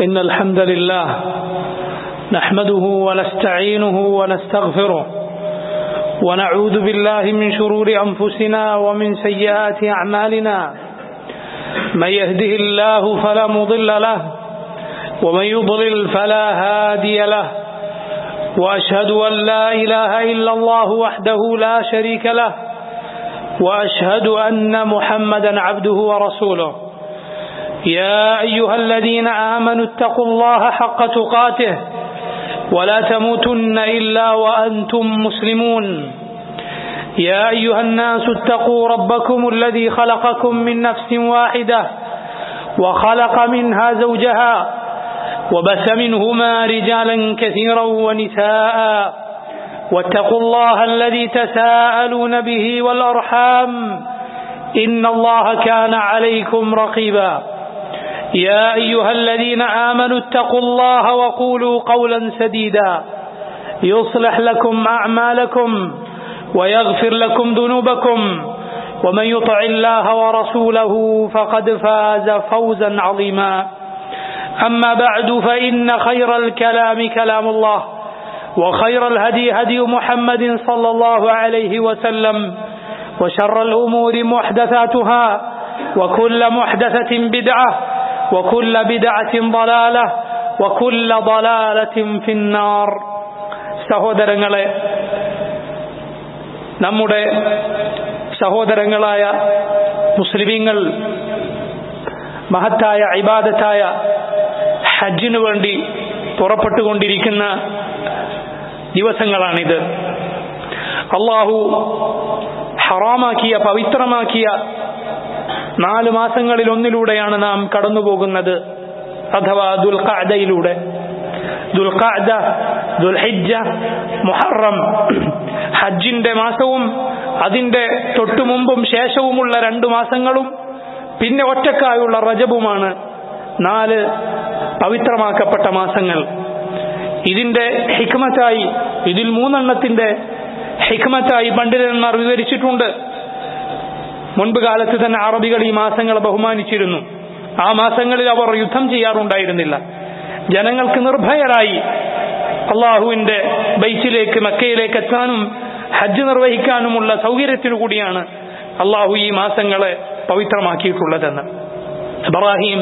إن الحمد لله نحمده ونستعينه ونستغفره ونعوذ بالله من شرور أنفسنا ومن سيئات أعمالنا من يهده الله فلا مضل له ومن يضلل فلا هادي له وأشهد أن لا إله إلا الله وحده لا شريك له وأشهد أن محمدا عبده ورسوله يا أيها الذين آمنوا اتقوا الله حق تقاته ولا تموتن إلا وأنتم مسلمون يا أيها الناس اتقوا ربكم الذي خلقكم من نفس واحدة وخلق منها زوجها وبث منهما رجالا كثيرا ونساء واتقوا الله الذي تساءلون به والأرحام إن الله كان عليكم رقيبا يا أيها الذين آمنوا اتقوا الله وقولوا قولا سديدا يصلح لكم أعمالكم ويغفر لكم ذنوبكم ومن يطع الله ورسوله فقد فاز فوزا عظيما أما بعد فإن خير الكلام كلام الله وخير الهدي هدي محمد صلى الله عليه وسلم وشر الأمور محدثاتها وكل محدثة بدعة وكل بدعة ضلالة وكل ضلالة في النار സഹോദരങ്ങളെ നമ്മുടെ സഹോദരങ്ങളായ മുസ്ലിമീങ്ങൾ മഹത്തായ ഇബാദത്തായ ഹജ്ജിനു വേണ്ടി പുറപ്പെട്ടുകൊണ്ടിരിക്കുന്ന ദിവസങ്ങളാണിത് അള്ളാഹു ഹറാമാക്കിയ പവിത്രമാക്കിയ നാല് മാസങ്ങളിൽ ഒന്നിലൂടെയാണ് നാം കടന്നുപോകുന്നത് അഥവാ ദുൽഖാദയിലൂടെ ദുൽഖാദ ദുൽഹിജ മുഹറം ഹജ്ജിന്റെ മാസവും അതിന്റെ തൊട്ടു മുമ്പും ശേഷവുമുള്ള രണ്ടു മാസങ്ങളും പിന്നെ ഒറ്റക്കായുള്ള റജബുമാണ് നാല് പവിത്രമാക്കപ്പെട്ട മാസങ്ങൾ ഇതിന്റെ ഹിക്മത്തായി ഇതിൽ മൂന്നെണ്ണത്തിന്റെ ഹിക്മത്തായി പണ്ഡിതന്മാർ വിവരിച്ചിട്ടുണ്ട് മുൻപ് കാലത്ത് തന്നെ അറബികൾ ഈ മാസങ്ങളെ ബഹുമാനിച്ചിരുന്നു ആ മാസങ്ങളിൽ അവർ യുദ്ധം ചെയ്യാറുണ്ടായിരുന്നില്ല ജനങ്ങൾക്ക് നിർഭയരായി അള്ളാഹുവിന്റെ ബൈച്ചിലേക്ക് മക്കയിലേക്ക് എത്താനും ഹജ്ജ് നിർവഹിക്കാനുമുള്ള സൗകര്യത്തിനു കൂടിയാണ് അള്ളാഹു ഈ മാസങ്ങളെ പവിത്രമാക്കിയിട്ടുള്ളതെന്ന് ഇബ്രാഹിം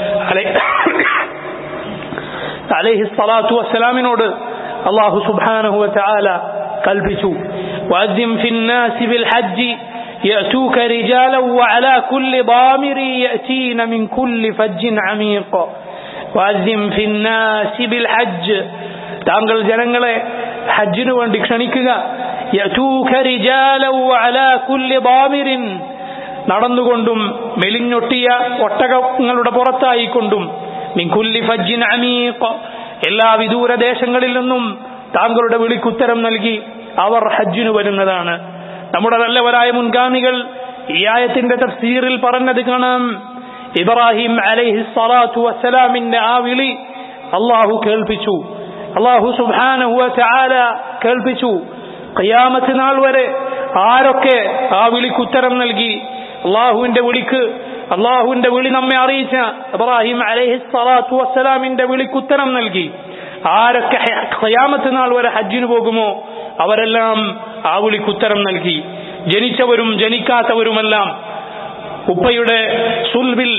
അലൈഹി സ്വലാത്തു വസ്സലാമിനോട് അള്ളാഹു സുബാനഹു ചാല കൽപ്പിച്ചു وأذن في الناس بالحج يأتوك رجالا وعلى كل ضامر يأتين من كل فج عميق وأذن في الناس بالحج താങ്കൾ ജനങ്ങളെ ഹജ്ജിനു വേണ്ടി ക്ഷണിക്കുക യതൂക റിജാലൻ വഅലാ കുല്ലി ضامرin നടന്നുകൊണ്ടും മെലിഞ്ഞൊട്ടിയ ഒട്ടകങ്ങളുടെ പുറത്തായിക്കൊണ്ടും മിൻ കുല്ലി ഫജ്ജിൻ അമീഖ് എല്ലാ വിദൂര ദേശങ്ങളിൽ നിന്നും താങ്കളുടെ വിളിക്കുത്തരം നൽകി അവർ ഹജ്ജിനു വരുന്നതാണ് നമ്മുടെ നല്ലവരായ മുൻഗാമികൾ ഈ ആയത്തിന്റെ തഫ്സീറിൽ പറഞ്ഞത് കാണാം ഇബ്രാഹിം അലൈഹി സ്വലാത്തു വസ്സലാമിന്റെ ആ വിളി അള്ളാഹു കേൾപ്പിച്ചു അള്ളാഹു സുബാനഹുവ ചാല കേൾപ്പിച്ചു കയ്യാമത്ത് നാൾ വരെ ആരൊക്കെ ആ വിളിക്കുത്തരം നൽകി അള്ളാഹുവിന്റെ വിളിക്ക് അള്ളാഹുവിന്റെ വിളി നമ്മെ അറിയിച്ച ഇബ്രാഹിം അലൈഹി സ്വലാത്തു വസ്സലാമിന്റെ വിളിക്കുത്തരം നൽകി ആരൊക്കെ ഖയാമത്ത് നാൾ വരെ ഹജ്ജിന് പോകുമോ അവരെല്ലാം ആ വിളിക്കുത്തരം നൽകി ജനിച്ചവരും ജനിക്കാത്തവരുമെല്ലാം ഉപ്പയുടെ സുൽബിൽ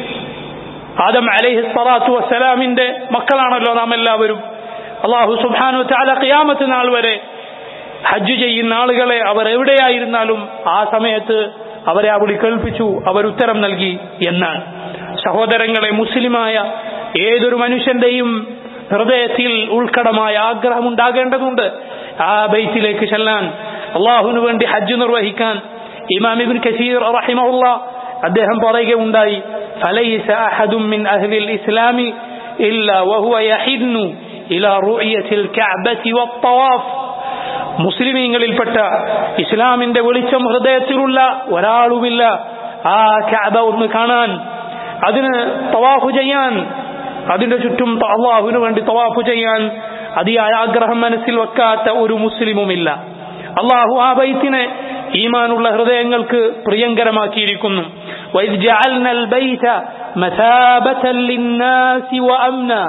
ആദം അലൈഹി സ്വലാത്തു വസ്സലാമിന്റെ മക്കളാണല്ലോ നാം എല്ലാവരും അള്ളാഹു സുബാനു താല ഖിയാമത്ത് നാൾ വരെ ഹജ്ജ് ചെയ്യുന്ന ആളുകളെ അവർ എവിടെയായിരുന്നാലും ആ സമയത്ത് അവരെ ആ വിളി കേൾപ്പിച്ചു അവരുത്തരം നൽകി എന്നാണ് സഹോദരങ്ങളെ മുസ്ലിമായ ഏതൊരു മനുഷ്യന്റെയും ഹൃദയത്തിൽ ഉൾക്കടമായ ആഗ്രഹം ഉണ്ടാകേണ്ടതുണ്ട് ആ ബൈത്തിലേക്ക് ചെല്ലാൻ അള്ളാഹുവിനു വേണ്ടി ഹജ്ജ് നിർവഹിക്കാൻ ഇമാം ഇബ്ൻ കസീർ റഹിമഹുല്ല അദ്ദേഹം പറയുകയുണ്ടായി ഫലൈസ അഹദും മിൻ അഹ്ലിൽ ഇസ്ലാമി ഇല്ല വഹുവ യഹിന്നു ഇലാ റുഅയത്തിൽ കഅബതി വത്തവാഫ് മുസ്ലിമീങ്ങളിൽപ്പെട്ട ഇസ്ലാമിന്റെ വെളിച്ചം ഹൃദയത്തിലുള്ള ഒരാളുമില്ല ആ കഅബ ഒന്ന് കാണാൻ അതിന് തവാഫ് ചെയ്യാൻ അതിന്റെ ചുറ്റും അള്ളാഹുവിന് വേണ്ടി തവാഫ് ചെയ്യാൻ അതിയായ ആഗ്രഹം മനസ്സിൽ വെക്കാത്ത ഒരു മുസ്ലിമുമില്ല അള്ളാഹു ആ ബൈത്തിനെ ഈമാനുള്ള ഹൃദയങ്ങൾക്ക് പ്രിയങ്കരമാക്കിയിരിക്കുന്നു وإذ جعلنا البيت مثابة للناس وأمنا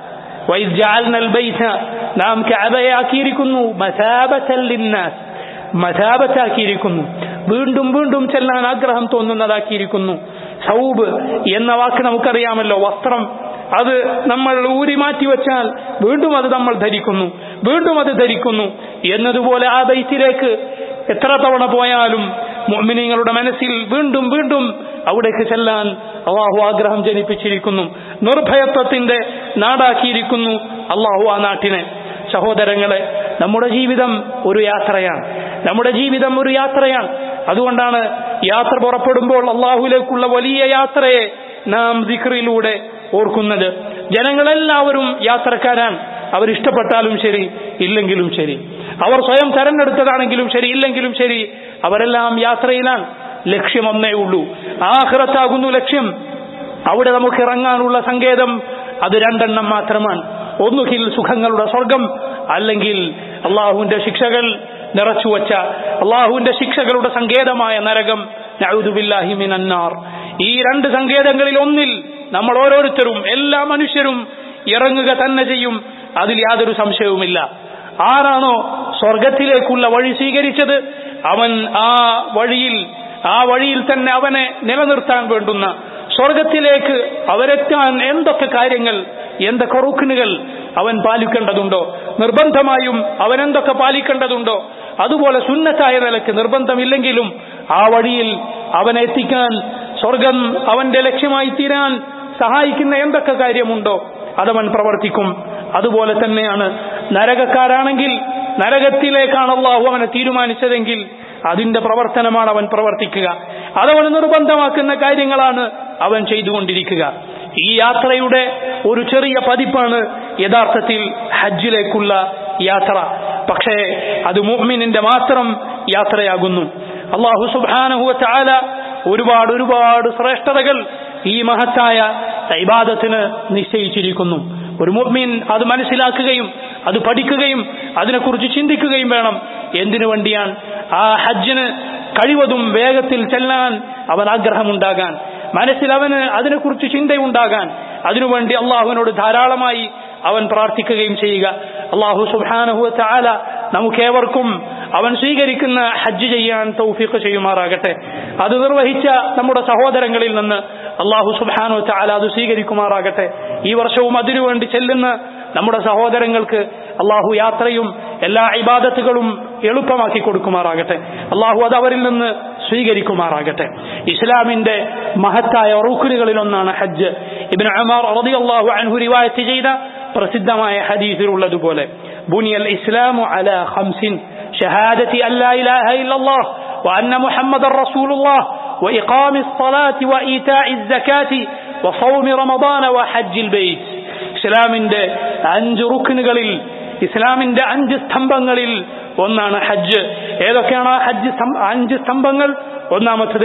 وإذ جعلنا البيت നാം കഅബയാക്കിയിരിക്കുന്നു മസാബത്തൻ ലിന്നാസ് മസാബത്താക്കിയിരിക്കുന്നു വീണ്ടും വീണ്ടും ചെല്ലാൻ ആഗ്രഹം തോന്നുന്നതാക്കിയിരിക്കുന്നു സൗബ് എന്ന വാക്ക് നമുക്കറിയാമല്ലോ വസ്ത്രം അത് നമ്മൾ ഊരി മാറ്റി വെച്ചാൽ വീണ്ടും അത് നമ്മൾ ധരിക്കുന്നു വീണ്ടും അത് ധരിക്കുന്നു എന്നതുപോലെ ആ ബൈത്തിലേക്ക് എത്ര തവണ പോയാലും മുഅ്മിനീങ്ങളുടെ മനസ്സിൽ വീണ്ടും വീണ്ടും അവിടേക്ക് ചെല്ലാൻ അള്ളാഹു ആഗ്രഹം ജനിപ്പിച്ചിരിക്കുന്നു നിർഭയത്വത്തിന്റെ നാടാക്കിയിരിക്കുന്നു അള്ളാഹു ആ നാട്ടിനെ സഹോദരങ്ങളെ നമ്മുടെ ജീവിതം ഒരു യാത്രയാണ് നമ്മുടെ ജീവിതം ഒരു യാത്രയാണ് അതുകൊണ്ടാണ് യാത്ര പുറപ്പെടുമ്പോൾ അള്ളാഹുലേക്കുള്ള വലിയ യാത്രയെ നാം ദിക്റിലൂടെ ഓർക്കുന്നത് ജനങ്ങളെല്ലാവരും യാത്രക്കാരാണ് അവരിഷ്ടപ്പെട്ടാലും ശരി ഇല്ലെങ്കിലും ശരി അവർ സ്വയം തെരഞ്ഞെടുത്തതാണെങ്കിലും ശരി ഇല്ലെങ്കിലും ശരി അവരെല്ലാം യാത്രയിലാണ് ലക്ഷ്യം ഒന്നേ ഉള്ളൂ ആഹ്റത്താകുന്നു ലക്ഷ്യം അവിടെ നമുക്ക് ഇറങ്ങാനുള്ള സങ്കേതം അത് രണ്ടെണ്ണം മാത്രമാണ് ഒന്നുകിൽ സുഖങ്ങളുടെ സ്വർഗം അല്ലെങ്കിൽ അള്ളാഹുവിന്റെ ശിക്ഷകൾ നിറച്ചുവച്ച അള്ളാഹുവിന്റെ ശിക്ഷകളുടെ സങ്കേതമായ നരകം നഅൂദുബില്ലാഹിമിനന്നാർ ഈ രണ്ട് സങ്കേതങ്ങളിൽ ഒന്നിൽ നമ്മൾ ഓരോരുത്തരും എല്ലാ മനുഷ്യരും ഇറങ്ങുക തന്നെ ചെയ്യും അതിൽ യാതൊരു സംശയവുമില്ല ആരാണോ സ്വർഗത്തിലേക്കുള്ള വഴി സ്വീകരിച്ചത് അവൻ ആ വഴിയിൽ ആ വഴിയിൽ തന്നെ അവനെ നിലനിർത്താൻ വേണ്ടുന്ന സ്വർഗത്തിലേക്ക് അവരെത്താൻ എന്തൊക്കെ കാര്യങ്ങൾ എന്തൊക്കെ റുക്കിനുകൾ അവൻ പാലിക്കേണ്ടതുണ്ടോ നിർബന്ധമായും അവൻ എന്തൊക്കെ പാലിക്കേണ്ടതുണ്ടോ അതുപോലെ സുന്നത്തായ നിലക്ക് നിർബന്ധമില്ലെങ്കിലും ആ വഴിയിൽ അവനെ എത്തിക്കാൻ സ്വർഗം അവന്റെ ലക്ഷ്യമായി തീരാൻ സഹായിക്കുന്ന എന്തൊക്കെ കാര്യമുണ്ടോ അതവൻ പ്രവർത്തിക്കും അതുപോലെ തന്നെയാണ് നരകക്കാരാണെങ്കിൽ നരകത്തിലേക്കാണ് അള്ളാഹു അവനെ തീരുമാനിച്ചതെങ്കിൽ അതിന്റെ പ്രവർത്തനമാണ് അവൻ പ്രവർത്തിക്കുക അതവന് നിർബന്ധമാക്കുന്ന കാര്യങ്ങളാണ് അവൻ ചെയ്തുകൊണ്ടിരിക്കുക ഈ യാത്രയുടെ ഒരു ചെറിയ പതിപ്പാണ് യഥാർത്ഥത്തിൽ ഹജ്ജിലേക്കുള്ള യാത്ര പക്ഷേ അത് മുഹ്മിനിന്റെ മാത്രം യാത്രയാകുന്നു അള്ളാഹു സുബാനഹുവ ചാല ഒരുപാട് ഒരുപാട് ശ്രേഷ്ഠതകൾ ഈ മഹത്തായ ഇബാദത്തിന് നിശ്ചയിച്ചിരിക്കുന്നു ഒരു മുഅ്മിൻ അത് മനസ്സിലാക്കുകയും അത് പഠിക്കുകയും അതിനെക്കുറിച്ച് ചിന്തിക്കുകയും വേണം എന്തിനു വേണ്ടിയാണ് ആ ഹജ്ജിന് കഴിവതും വേഗത്തിൽ ചെല്ലാൻ അവൻ ആഗ്രഹമുണ്ടാകാൻ മനസ്സിൽ അവന് അതിനെക്കുറിച്ച് ചിന്തയുണ്ടാകാൻ അതിനുവേണ്ടി അള്ളാഹുവിനോട് ധാരാളമായി അവൻ പ്രാർത്ഥിക്കുകയും ചെയ്യുക അള്ളാഹു സുബാനഹു ചാല നമുക്കേവർക്കും അവൻ സ്വീകരിക്കുന്ന ഹജ്ജ് ചെയ്യാൻ തൗഫീഖ് ചെയ്യുമാറാകട്ടെ അത് നിർവഹിച്ച നമ്മുടെ സഹോദരങ്ങളിൽ നിന്ന് അള്ളാഹു സുബാനു ചാല അത് സ്വീകരിക്കുമാറാകട്ടെ ഈ വർഷവും അതിനുവേണ്ടി ചെല്ലുന്ന നമ്മുടെ സഹോദരങ്ങൾക്ക് അള്ളാഹു യാത്രയും എല്ലാ ഇബാദത്തുകളും എളുപ്പമാക്കി കൊടുക്കുമാറാകട്ടെ അള്ളാഹു അത് അവരിൽ നിന്ന് സ്വീകരിക്കുമാറാകട്ടെ ഇസ്ലാമിന്റെ മഹത്തായ റുക്കുനുകളിൽ ഒന്നാണ് ഹജ്ജ് ഇബിൻ അമാർ റളിയല്ലാഹു അൻഹു റിവായത്ത് ചെയ്ത പ്രസിദ്ധമായ ഹദീസിലുള്ളതുപോലെ ബുനിയൽ ഇസ്ലാമു അല ഖംസിൻ ഷഹാദത്തി അല്ലാ ഇലാഹ ഇല്ലല്ലാഹ് وأن محمد رسول الله وإقام الصلاة وإيتاء الزكاة وصوم رمضان وحج البيت ഇസ്ലാമിന്റെ അഞ്ച് റുക്കിനുകളിൽ ഇസ്ലാമിന്റെ അഞ്ച് സ്തംഭങ്ങളിൽ ഒന്നാണ് ഹജ്ജ് ഏതൊക്കെയാണ് ആ ഹജ്ജ് അഞ്ച് സ്തംഭങ്ങൾ ഒന്നാമത്തത്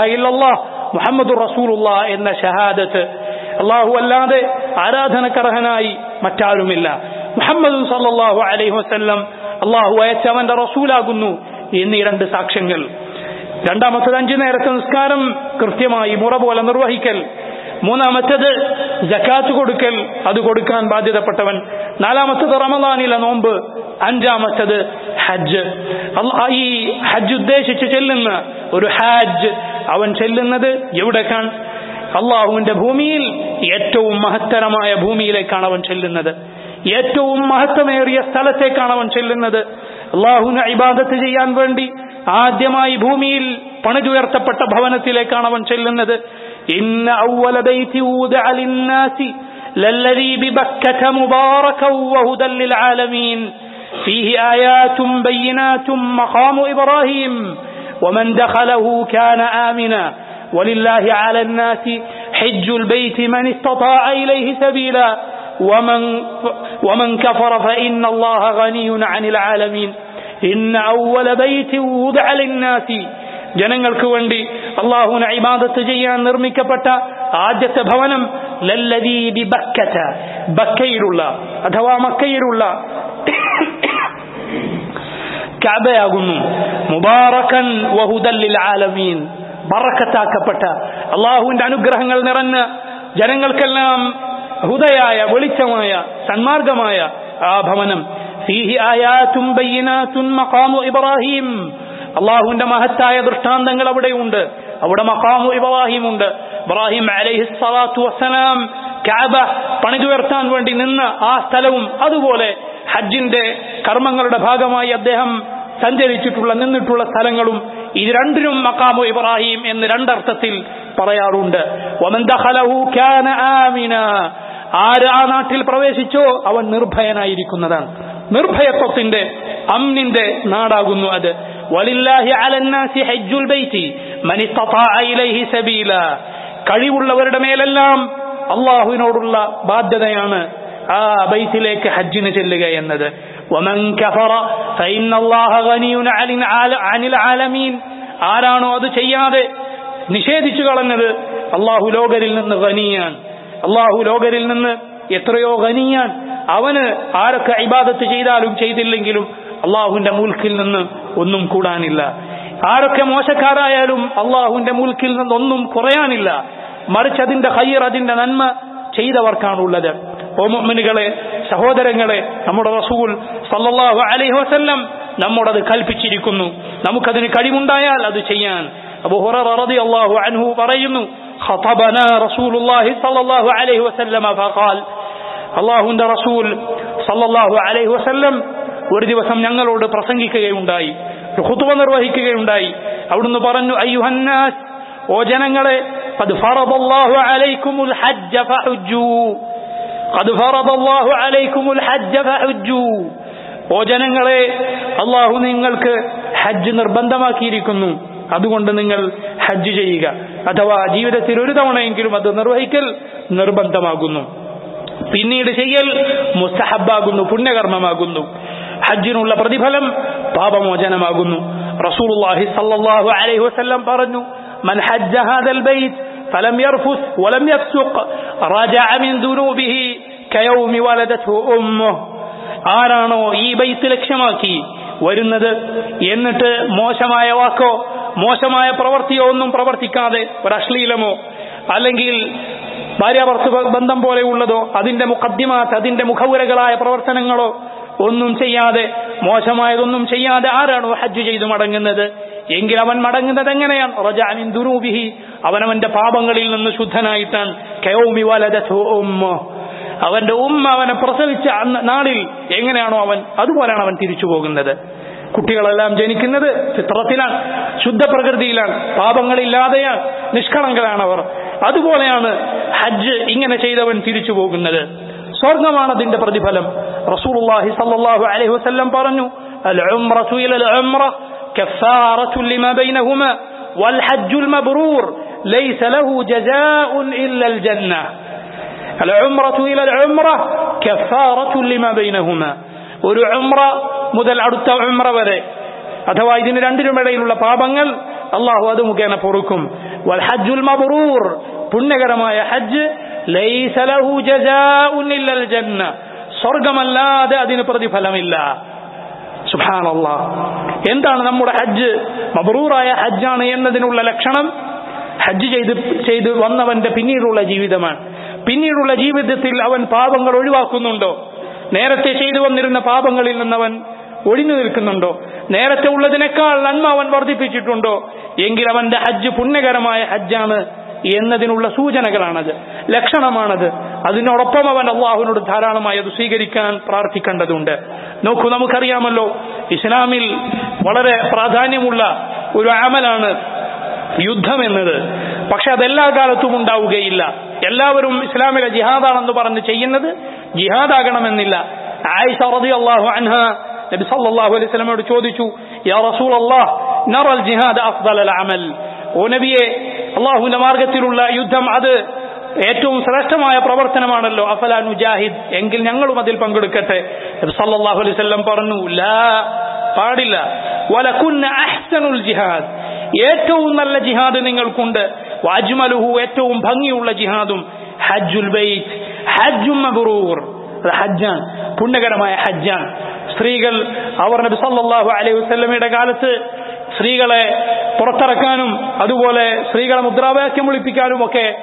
മുഹമ്മദ് റസൂലുള്ള എന്ന ഷഹാദത്ത് അള്ളാഹു അല്ലാതെ ആരാധനക്കർഹനായി മറ്റാരുമില്ല മുഹമ്മദ് സല്ലാഹു അലൈഹി വസ്ല്ലം അള്ളാഹു അയച്ചവന്റെ റസൂലാകുന്നു എന്നീ രണ്ട് സാക്ഷ്യങ്ങൾ രണ്ടാമത്തത് അഞ്ചു നേരത്തെ നിസ്കാരം കൃത്യമായി മുറ പോലെ നിർവഹിക്കൽ മൂന്നാമത്തേത് ജക്കാത്ത് കൊടുക്കൽ അത് കൊടുക്കാൻ ബാധ്യതപ്പെട്ടവൻ നാലാമത്തത് റമദാനിലെ നോമ്പ് അഞ്ചാമത്തത് ഹജ്ജ് ഈ ഹജ്ജ് ഉദ്ദേശിച്ച് ചെല്ലുന്ന ഒരു ഹാജ് അവൻ ചെല്ലുന്നത് എവിടേക്കാണ് അള്ളാഹുവിന്റെ ഭൂമിയിൽ ഏറ്റവും മഹത്തരമായ ഭൂമിയിലേക്കാണ് അവൻ ചെല്ലുന്നത് ഏറ്റവും മഹത്വമേറിയ സ്ഥലത്തേക്കാണ് അവൻ ചെല്ലുന്നത് അള്ളാഹുവിനെ ഇബാദത്ത് ചെയ്യാൻ വേണ്ടി ആദ്യമായി ഭൂമിയിൽ പണിതുയർത്തപ്പെട്ട ഭവനത്തിലേക്കാണ് അവൻ ചെല്ലുന്നത് إن أول بيت وضع للناس للذي ببكة مباركا وهدى للعالمين فيه آيات بينات مقام إبراهيم ومن دخله كان آمنا ولله على الناس حج البيت من استطاع إليه سبيلا ومن, ومن كفر فإن الله غني عن العالمين إن أول بيت وضع للناس ജനങ്ങൾക്ക് വേണ്ടി അള്ളാഹുവിനെ ഇബാദത്ത് ചെയ്യാൻ നിർമ്മിക്കപ്പെട്ട ആദ്യത്തെ ഭവനം ലല്ലദീബി ബക്കറ്റ ബക്കയിലുള്ള അഥവാ മക്കയിലുള്ള കബയാകുന്നു മുബാറക്കൻ വഹുദല്ലിൽ ആലമീൻ ബറക്കത്താക്കപ്പെട്ട അള്ളാഹുവിന്റെ അനുഗ്രഹങ്ങൾ നിറഞ്ഞ ജനങ്ങൾക്കെല്ലാം ഹുദയായ വെളിച്ചമായ സന്മാർഗമായ ആ ഭവനം ഫീഹി ആയാത്തും ബയ്യനാത്തും മഖാമു ഇബ്രാഹിം അള്ളാഹുവിന്റെ മഹത്തായ ദൃഷ്ടാന്തങ്ങൾ അവിടെയുണ്ട് അവിടെ മഖാമു ഇബ്രാഹിം ഉണ്ട് ഇബ്രാഹിം അലൈഹി സ്വലാത്തു വസ്സലാം കാബ പണിതുയർത്താൻ വേണ്ടി നിന്ന ആ സ്ഥലവും അതുപോലെ ഹജ്ജിന്റെ കർമ്മങ്ങളുടെ ഭാഗമായി അദ്ദേഹം സഞ്ചരിച്ചിട്ടുള്ള നിന്നിട്ടുള്ള സ്ഥലങ്ങളും ഇത് രണ്ടിനും മക്കാമു ഇബ്രാഹിം എന്ന് രണ്ടർത്ഥത്തിൽ പറയാറുണ്ട് വമൻ ദഖലഹു കാന ആമിന ആര് ആ നാട്ടിൽ പ്രവേശിച്ചോ അവൻ നിർഭയനായിരിക്കുന്നതാണ് നിർഭയത്വത്തിന്റെ അമ്നിന്റെ നാടാകുന്നു അത് വലില്ലാഹി അലന്നാസി ഹജ്ജുൽ ബൈത്തി മൻ ഇസ്തതാഅ ഇലൈഹി സബീല കഴിവുള്ളവരുടെ മേലെല്ലാം അള്ളാഹുവിനോടുള്ള ബാധ്യതയാണ് ആ ബൈത്തിലേക്ക് ഹജ്ജിന് ചെല്ലുക എന്നത് ومن كفر فإن الله غني عن العالمين ആരാണോ അത് ചെയ്യാതെ നിഷേധിച്ചു കളഞ്ഞത് അള്ളാഹു ലോകരിൽ നിന്ന് ഖനിയാൻ അള്ളാഹു ലോകരിൽ നിന്ന് എത്രയോ ഖനിയാൻ അവന് ആരൊക്കെ ഇബാദത്ത് ചെയ്താലും ചെയ്തില്ലെങ്കിലും അള്ളാഹുവിന്റെ മുൽക്കിൽ നിന്ന് ഒന്നും കൂടാനില്ല ആരൊക്കെ മോശക്കാരായാലും അള്ളാഹുവിന്റെ മുൽക്കിൽ നിന്നൊന്നും കുറയാനില്ല മറിച്ച് അതിന്റെ ഹയ്യർ അതിന്റെ നന്മ ചെയ്തവർക്കാണുള്ളത് ഓ മുഅ്മിനുകളെ സഹോദരങ്ങളെ നമ്മുടെ റസൂൽ സല്ലല്ലാഹു അലൈഹി വസല്ലം നമ്മോടത് കൽപ്പിച്ചിരിക്കുന്നു നമുക്കതിന് കഴിവുണ്ടായാൽ അത് ചെയ്യാൻ അബൂ ഹുറൈറ റളിയല്ലാഹു അൻഹു പറയുന്നു خطبنا رسول الله صلى الله عليه وسلم فقال അള്ളാഹുവിന്റെ റസൂൽ സല്ലല്ലാഹു അലൈഹി വസല്ലം ഒരു ദിവസം ഞങ്ങളോട് പ്രസംഗിക്കുകയുണ്ടായി ഒരു ഖുതുബ നിർവഹിക്കുകയുണ്ടായി അവിടുന്ന് പറഞ്ഞു അയ്യുഹന്നാസ് ഓ ജനങ്ങളെ قد فرض الله عليكم الحج فحجوا قد فرض الله عليكم الحج فحجوا ഓ ജനങ്ങളെ അള്ളാഹു നിങ്ങൾക്ക് ഹജ്ജ് നിർബന്ധമാക്കിയിരിക്കുന്നു അതുകൊണ്ട് നിങ്ങൾ ഹജ്ജ് ചെയ്യുക അഥവാ ജീവിതത്തിൽ ഒരു തവണയെങ്കിലും അത് നിർവഹിക്കൽ നിർബന്ധമാകുന്നു പിന്നീട് ചെയ്യൽ മുസ്തഹബാകുന്നു പുണ്യകർമ്മമാകുന്നു ഹജ്ജിനുള്ള പ്രതിഫലം പാപമോചനമാകുന്നു റസൂലുള്ളാഹി സല്ലല്ലാഹു അലൈഹി വസല്ലം പറഞ്ഞു മൻ ഹജ്ജ ഹാദൽ ബൈത്ത് ഫലം യർഫുസ് വലം യഫ്സുഖ് റജഅ മിൻ ദുനൂബിഹി കയൗമി വലദത്ഹു ഉമ്മുഹ് ആരാണോ ഈ ബൈത്ത് ലക്ഷ്യമാക്കി വരുന്നത് എന്നിട്ട് മോശമായ വാക്കോ മോശമായ പ്രവൃത്തിയോ ഒന്നും പ്രവർത്തിക്കാതെ ഒരു അശ്ലീലമോ അല്ലെങ്കിൽ ഭാര്യാഭർത്തൃ ബന്ധം പോലെയുള്ളതോ അതിന്റെ മുഖദ്ദിമാത്ത് അതിന്റെ മുഖവുരകളായ പ്രവർത്തനങ്ങളോ ഒന്നും ചെയ്യാതെ മോശമായതൊന്നും ചെയ്യാതെ ആരാണോ ഹജ്ജ് ചെയ്തു മടങ്ങുന്നത് എങ്കിൽ അവൻ മടങ്ങുന്നത് എങ്ങനെയാണ് റജാനിൻ ദുരൂബിഹി അവനവന്റെ പാപങ്ങളിൽ നിന്ന് ശുദ്ധനായിട്ടാണ് കയോമി വലദു ഉമ്മ അവന്റെ ഉമ്മ അവനെ പ്രസവിച്ച അന്ന് നാളിൽ എങ്ങനെയാണോ അവൻ അതുപോലെയാണ് അവൻ തിരിച്ചു പോകുന്നത് കുട്ടികളെല്ലാം ജനിക്കുന്നത് ചിത്രത്തിലാണ് ശുദ്ധ പ്രകൃതിയിലാണ് പാപങ്ങളില്ലാതെയാണ് നിഷ്കളങ്കരാണ് അവർ അതുപോലെയാണ് ഹജ്ജ് ഇങ്ങനെ ചെയ്തവൻ തിരിച്ചു പോകുന്നത് സ്വർഗമാണ് അതിന്റെ പ്രതിഫലം റസൂലുള്ളാഹി സല്ലല്ലാഹു അലൈഹി വസല്ലം പറഞ്ഞു അൽ ഉംറതു ഇലൽ ഉംറ كفارة لما بينهما والحج المبرور ليس له جزاء إلا الجنة العمرة إلى العمرة كفارة لما بينهما ഒരു ഉംറ മുതൽ അടുത്ത ഉംറ വരെ അഥവാ ഇതിന് രണ്ടിനുമിടയിലുള്ള പാപങ്ങൾ അള്ളാഹു അത് മുഖേന പൊറുക്കും വൽ ഹജ്ജുൽ മബ്റൂർ പുണ്യകരമായ ഹജ്ജ് ലൈസ ലഹു ജസാഉൻ ഇല്ലൽ ജന്ന സ്വർഗമല്ലാതെ അതിന് പ്രതിഫലമില്ല സുബ്ഹാനല്ലാ എന്താണ് നമ്മുടെ ഹജ്ജ് മബ്റൂറായ ഹജ്ജാണ് എന്നതിനുള്ള ലക്ഷണം ഹജ്ജ് ചെയ്ത് ചെയ്ത് വന്നവന്റെ പിന്നീടുള്ള ജീവിതമാണ് പിന്നീടുള്ള ജീവിതത്തിൽ അവൻ പാപങ്ങൾ ഒഴിവാക്കുന്നുണ്ടോ നേരത്തെ ചെയ്തു വന്നിരുന്ന പാപങ്ങളിൽ നിന്നവൻ ഒഴിഞ്ഞു നിൽക്കുന്നുണ്ടോ നേരത്തെ ഉള്ളതിനേക്കാൾ നന്മ അവൻ വർദ്ധിപ്പിച്ചിട്ടുണ്ടോ എങ്കിൽ അവന്റെ ഹജ്ജ് പുണ്യകരമായ ഹജ്ജാണ് എന്നതിനുള്ള സൂചനകളാണത് ലക്ഷണമാണത് അതിനോടൊപ്പം അവൻ അള്ളാഹുവിനോട് ധാരാളമായി അത് സ്വീകരിക്കാൻ പ്രാർത്ഥിക്കേണ്ടതുണ്ട് നോക്കൂ നമുക്കറിയാമല്ലോ ഇസ്ലാമിൽ വളരെ പ്രാധാന്യമുള്ള ഒരു അമലാണ് യുദ്ധം എന്നത് പക്ഷെ അതെല്ലാ കാലത്തും ഉണ്ടാവുകയില്ല എല്ലാവരും ഇസ്ലാമിലെ ജിഹാദാണെന്ന് പറഞ്ഞ് ചെയ്യുന്നത് ജിഹാദാകണമെന്നില്ല ആയിഷ റളിയല്ലാഹു അൻഹ നബി സല്ലല്ലാഹു അലൈഹി വസല്ലമയോട് ചോദിച്ചു യാ റസൂലല്ലാഹ് നറൽ ജിഹാദ് അഫ്ദലൽ അമൽ ഓ നബിയെ അള്ളാഹുവിന്റെ മാർഗത്തിലുള്ള യുദ്ധം അത് ഏറ്റവും ശ്രേഷ്ഠമായ പ്രവർത്തനമാണല്ലോ അഫലാ മുജാഹിദ് എങ്കിൽ ഞങ്ങളും അതിൽ പങ്കെടുക്കട്ടെ നബി സല്ലല്ലാഹു അലൈഹി വസല്ലം പറഞ്ഞു ലാ പാടില്ല വലകുന്ന അഹ്സനുൽ ജിഹാദ് ഏറ്റവും നല്ല ജിഹാദ് നിങ്ങൾക്കുണ്ട് വാജ്മലുഹു ഏറ്റവും ഭംഗിയുള്ള ജിഹാദും ഹജ്ജുൽ ബൈത്ത് ഹജ്ജും മബ്റൂർ അത് ഹജ്ജാൻ പുണ്യകരമായ ഹജ്ജാൻ സ്ത്രീകൾ അവർ നബി സല്ലല്ലാഹു അലൈഹി വസല്ലമയുടെ കാലത്ത് സ്ത്രീകളെ പുറത്തിറക്കാനും അതുപോലെ സ്ത്രീകളെ മുദ്രാവാക്യം വിളിപ്പിക്കാനും ഒക്കെ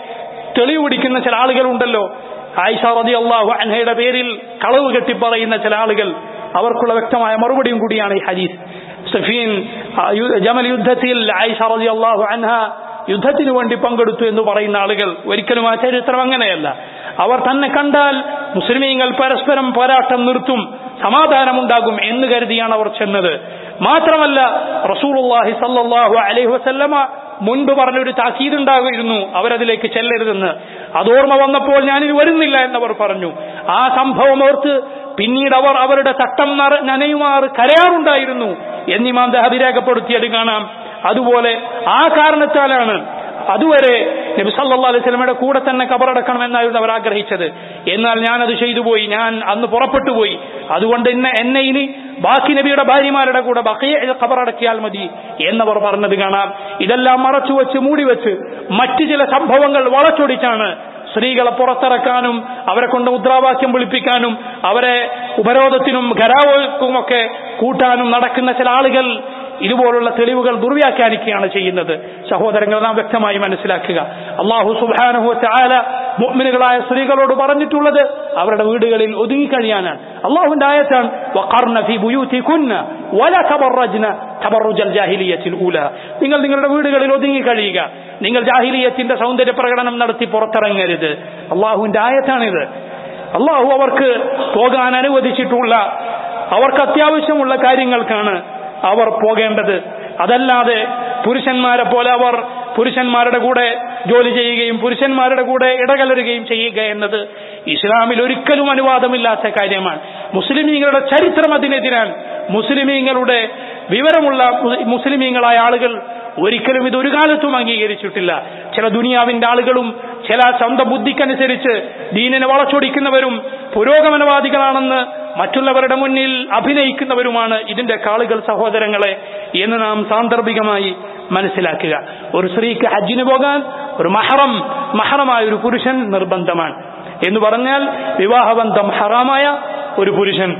തെളിവ് പിടിക്കുന്ന ചില ആളുകളുണ്ടല്ലോ ആയിഷ റതി അള്ളാഹു അൻഹയുടെ പേരിൽ കളവ് കെട്ടി പറയുന്ന ചില ആളുകൾ അവർക്കുള്ള വ്യക്തമായ മറുപടിയും കൂടിയാണ് ഈ ഹദീസ് സഫീൻ ആ, യു- ജമൽ യുദ്ധത്തിൽ ആയിഷ റതി അള്ളാഹു അൻഹ യുദ്ധത്തിന് വേണ്ടി പങ്കെടുത്തു എന്ന് പറയുന്ന ആളുകൾ ഒരിക്കലും ആ ചരിത്രം അങ്ങനെയല്ല അവർ തന്നെ കണ്ടാൽ മുസ്ലിമീങ്ങൾ പരസ്പരം പോരാട്ടം നിർത്തും സമാധാനമുണ്ടാകും എന്ന് കരുതിയാണ് അവർ ചെന്നത് മാത്രമല്ല റസൂലുള്ളാഹി സല്ലല്ലാഹു അലൈഹി വസല്ലമ മുൻപ് പറഞ്ഞൊരു താക്കീത് ഉണ്ടായിരുന്നു അവരതിലേക്ക് ചെല്ലരുതെന്ന് അത് ഓർമ്മ വന്നപ്പോൾ ഞാനിനി വരുന്നില്ല എന്നവർ പറഞ്ഞു ആ സംഭവം ഓർത്ത് പിന്നീട് അവർ അവരുടെ തട്ടം നറ- നനയുമാറ് കരയാറുണ്ടായിരുന്നു എന്നിമാം ദഹബി രേഖപ്പെടുത്തിയത് കാണാം അതുപോലെ ആ കാരണത്താലാണ് അതുവരെ നബി സല്ലല്ലാഹു അലൈഹി വസല്ലമയുടെ കൂടെ തന്നെ കബറടക്കണമെന്നായിരുന്നു അവർ ആഗ്രഹിച്ചത് എന്നാൽ ഞാൻ അത് ചെയ്തു പോയി ഞാൻ അന്ന് പുറപ്പെട്ടു പോയി അതുകൊണ്ട് എന്നെ എന്നെ ഇനി ബാക്കി നബിയുടെ ഭാര്യമാരുടെ കൂടെ ബക്കയെ കബറടക്കിയാൽ മതി എന്നവർ പറഞ്ഞത് കാണാം ഇതെല്ലാം മറച്ചു വെച്ച് മൂടി വെച്ച് മറ്റു ചില സംഭവങ്ങൾ വളച്ചൊടിച്ചാണ് സ്ത്രീകളെ പുറത്തിറക്കാനും അവരെ കൊണ്ട് മുദ്രാവാക്യം വിളിപ്പിക്കാനും അവരെ ഉപരോധത്തിനും ഖരാവുമൊക്കെ കൂട്ടാനും നടക്കുന്ന ചില ആളുകൾ ഇതുപോലുള്ള തെളിവുകൾ ദുർവ്യാഖ്യാനിക്കുകയാണ് ചെയ്യുന്നത് സഹോദരങ്ങൾ നാം വ്യക്തമായി മനസ്സിലാക്കുക അള്ളാഹു സുബാനഹു ചാല മുഅ്മിനുകളായ സ്ത്രീകളോട് പറഞ്ഞിട്ടുള്ളത് അവരുടെ വീടുകളിൽ ഒതുങ്ങിക്കഴിയാനാണ് അള്ളാഹുവിന്റെ ആയത്താണ് വഖർന ഫീ ബുയൂതികുന്ന വല തബറജ്ന തബറുജൽ ജാഹിലിയത്തിൽ ഊല നിങ്ങൾ നിങ്ങളുടെ വീടുകളിൽ ഒതുങ്ങി കഴിയുക നിങ്ങൾ ജാഹിലിയത്തിന്റെ സൗന്ദര്യ പ്രകടനം നടത്തി പുറത്തിറങ്ങരുത് അള്ളാഹുവിന്റെ ആയത്താണിത് അള്ളാഹു അവർക്ക് പോകാൻ അനുവദിച്ചിട്ടുള്ള അവർക്ക് അത്യാവശ്യമുള്ള കാര്യങ്ങൾക്കാണ് അവർ പോകേണ്ടത് അതല്ലാതെ പുരുഷന്മാരെ പോലെ അവർ പുരുഷന്മാരുടെ കൂടെ ജോലി ചെയ്യുകയും പുരുഷന്മാരുടെ കൂടെ ഇടകലരുകയും ചെയ്യുക എന്നത് ഇസ്ലാമിൽ ഒരിക്കലും അനുവാദമില്ലാത്ത കാര്യമാണ് മുസ്ലിമീങ്ങളുടെ ചരിത്രം അതിനെതിരാണ് മുസ്ലിമീങ്ങളുടെ വിവരമുള്ള മു- മുസ്ലിമീങ്ങളായ ആളുകൾ ഒരിക്കലും ഇത് ഒരു കാലത്തും അംഗീകരിച്ചിട്ടില്ല ചില ദുനിയാവിന്റെ ആളുകളും ചില സ്വന്തം ബുദ്ധിക്കനുസരിച്ച് ദീനിനെ വളച്ചൊടിക്കുന്നവരും പുരോഗമനവാദികളാണെന്ന് മറ്റുള്ളവരുടെ മുന്നിൽ അഭിനയിക്കുന്നവരുമാണ് ഇതിന്റെ കാളുകൾ സഹോദരങ്ങളെ എന്ന് നാം സാന്ദർഭികമായി മനസ്സിലാക്കുക ഒരു സ്ത്രീക്ക് ഹജ്ജിന് പോകാൻ ഒരു മഹറം മഹറമായ ഒരു പുരുഷൻ നിർബന്ധമാണ് എന്ന് പറഞ്ഞാൽ വിവാഹബന്ധം ഹറാമായ ഒരു പുരുഷൻ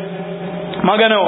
മകനോ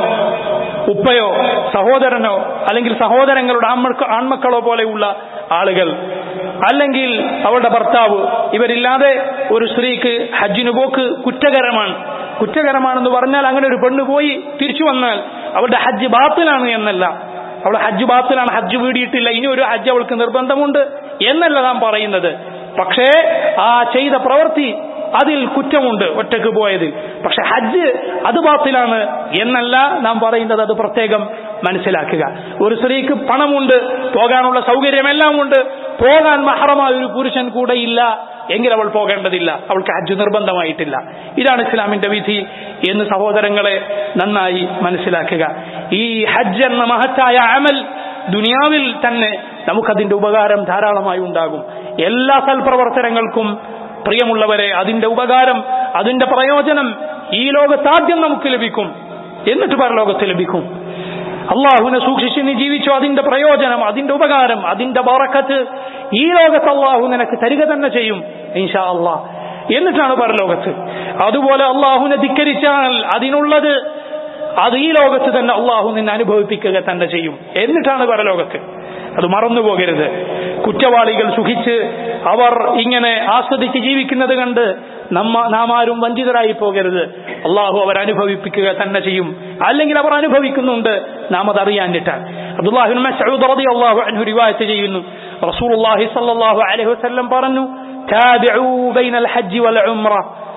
ഉപ്പയോ സഹോദരനോ അല്ലെങ്കിൽ സഹോദരങ്ങളുടെ ആൺമക്ക ആൺമക്കളോ പോലെയുള്ള ആളുകൾ അല്ലെങ്കിൽ അവളുടെ ഭർത്താവ് ഇവരില്ലാതെ ഒരു സ്ത്രീക്ക് ഹജ്ജിന് പോക്ക് കുറ്റകരമാണ് കുറ്റകരമാണെന്ന് പറഞ്ഞാൽ അങ്ങനെ ഒരു പെണ്ണ് പോയി തിരിച്ചു വന്നാൽ അവളുടെ ഹജ്ജ് ബാത്തിലാണ് എന്നല്ല അവൾ ഹജ്ജ് ബാത്തിലാണ് ഹജ്ജ് വീടിയിട്ടില്ല ഇനി ഒരു ഹജ്ജ് അവൾക്ക് നിർബന്ധമുണ്ട് എന്നല്ല നാം പറയുന്നത് പക്ഷേ ആ ചെയ്ത പ്രവൃത്തി അതിൽ കുറ്റമുണ്ട് ഒറ്റക്ക് പോയത് പക്ഷെ ഹജ്ജ് അത് ബാത്തിലാണ് എന്നല്ല നാം പറയുന്നത് അത് പ്രത്യേകം മനസ്സിലാക്കുക ഒരു സ്ത്രീക്ക് പണമുണ്ട് പോകാനുള്ള സൗകര്യമെല്ലാം ഉണ്ട് പോകാൻ മഹറമായ ഒരു പുരുഷൻ കൂടെ ഇല്ല എങ്കിൽ അവൾ പോകേണ്ടതില്ല അവൾക്ക് ഹജ്ജ് നിർബന്ധമായിട്ടില്ല ഇതാണ് ഇസ്ലാമിന്റെ വിധി എന്ന് സഹോദരങ്ങളെ നന്നായി മനസ്സിലാക്കുക ഈ ഹജ്ജ് എന്ന മഹത്തായ അമൽ ദുനിയാവിൽ തന്നെ നമുക്കതിന്റെ ഉപകാരം ധാരാളമായി ഉണ്ടാകും എല്ലാ സൽപ്രവർത്തനങ്ങൾക്കും പ്രിയമുള്ളവരെ അതിന്റെ ഉപകാരം അതിന്റെ പ്രയോജനം ഈ ലോകത്ത് ആദ്യം നമുക്ക് ലഭിക്കും എന്നിട്ട് പരലോകത്ത് ലഭിക്കും അള്ളാഹുവിനെ സൂക്ഷിച്ച് നീ ജീവിച്ചു അതിന്റെ പ്രയോജനം അതിന്റെ ഉപകാരം അതിന്റെ ബറക്കത്ത് ഈ ലോകത്ത് അള്ളാഹു നിനക്ക് തരിക തന്നെ ചെയ്യും ഇൻഷാ അള്ളാഹ് എന്നിട്ടാണ് പരലോകത്ത് അതുപോലെ അള്ളാഹുവിനെ ധിക്കരിച്ചാൽ അതിനുള്ളത് അത് ഈ ലോകത്ത് തന്നെ അള്ളാഹു നിന്നെ അനുഭവിപ്പിക്കുക തന്നെ ചെയ്യും എന്നിട്ടാണ് പരലോകത്ത് അത് മറന്നു പോകരുത് കുറ്റവാളികൾ സുഖിച്ച് അവർ ഇങ്ങനെ ആസ്വദിച്ച് ജീവിക്കുന്നത് കണ്ട് നമ്മ നാം ആരും വഞ്ചിതരായി പോകരുത് അള്ളാഹു അവർ അനുഭവിപ്പിക്കുക തന്നെ ചെയ്യും അല്ലെങ്കിൽ അവർ അനുഭവിക്കുന്നുണ്ട് നാം അത് അറിയാനിട്ടാണ് അബ്ദുല്ലാഹിൻ മസ്ഊദ് റളിയല്ലാഹു അൻഹു റിവായത്ത് ചെയ്യുന്നു റസൂലുള്ളാഹി സ്വല്ലല്ലാഹു അലൈഹി വസല്ലം പറഞ്ഞു താബിഉ ബൈനൽ ഹജ്ജ് വൽ ഉംറ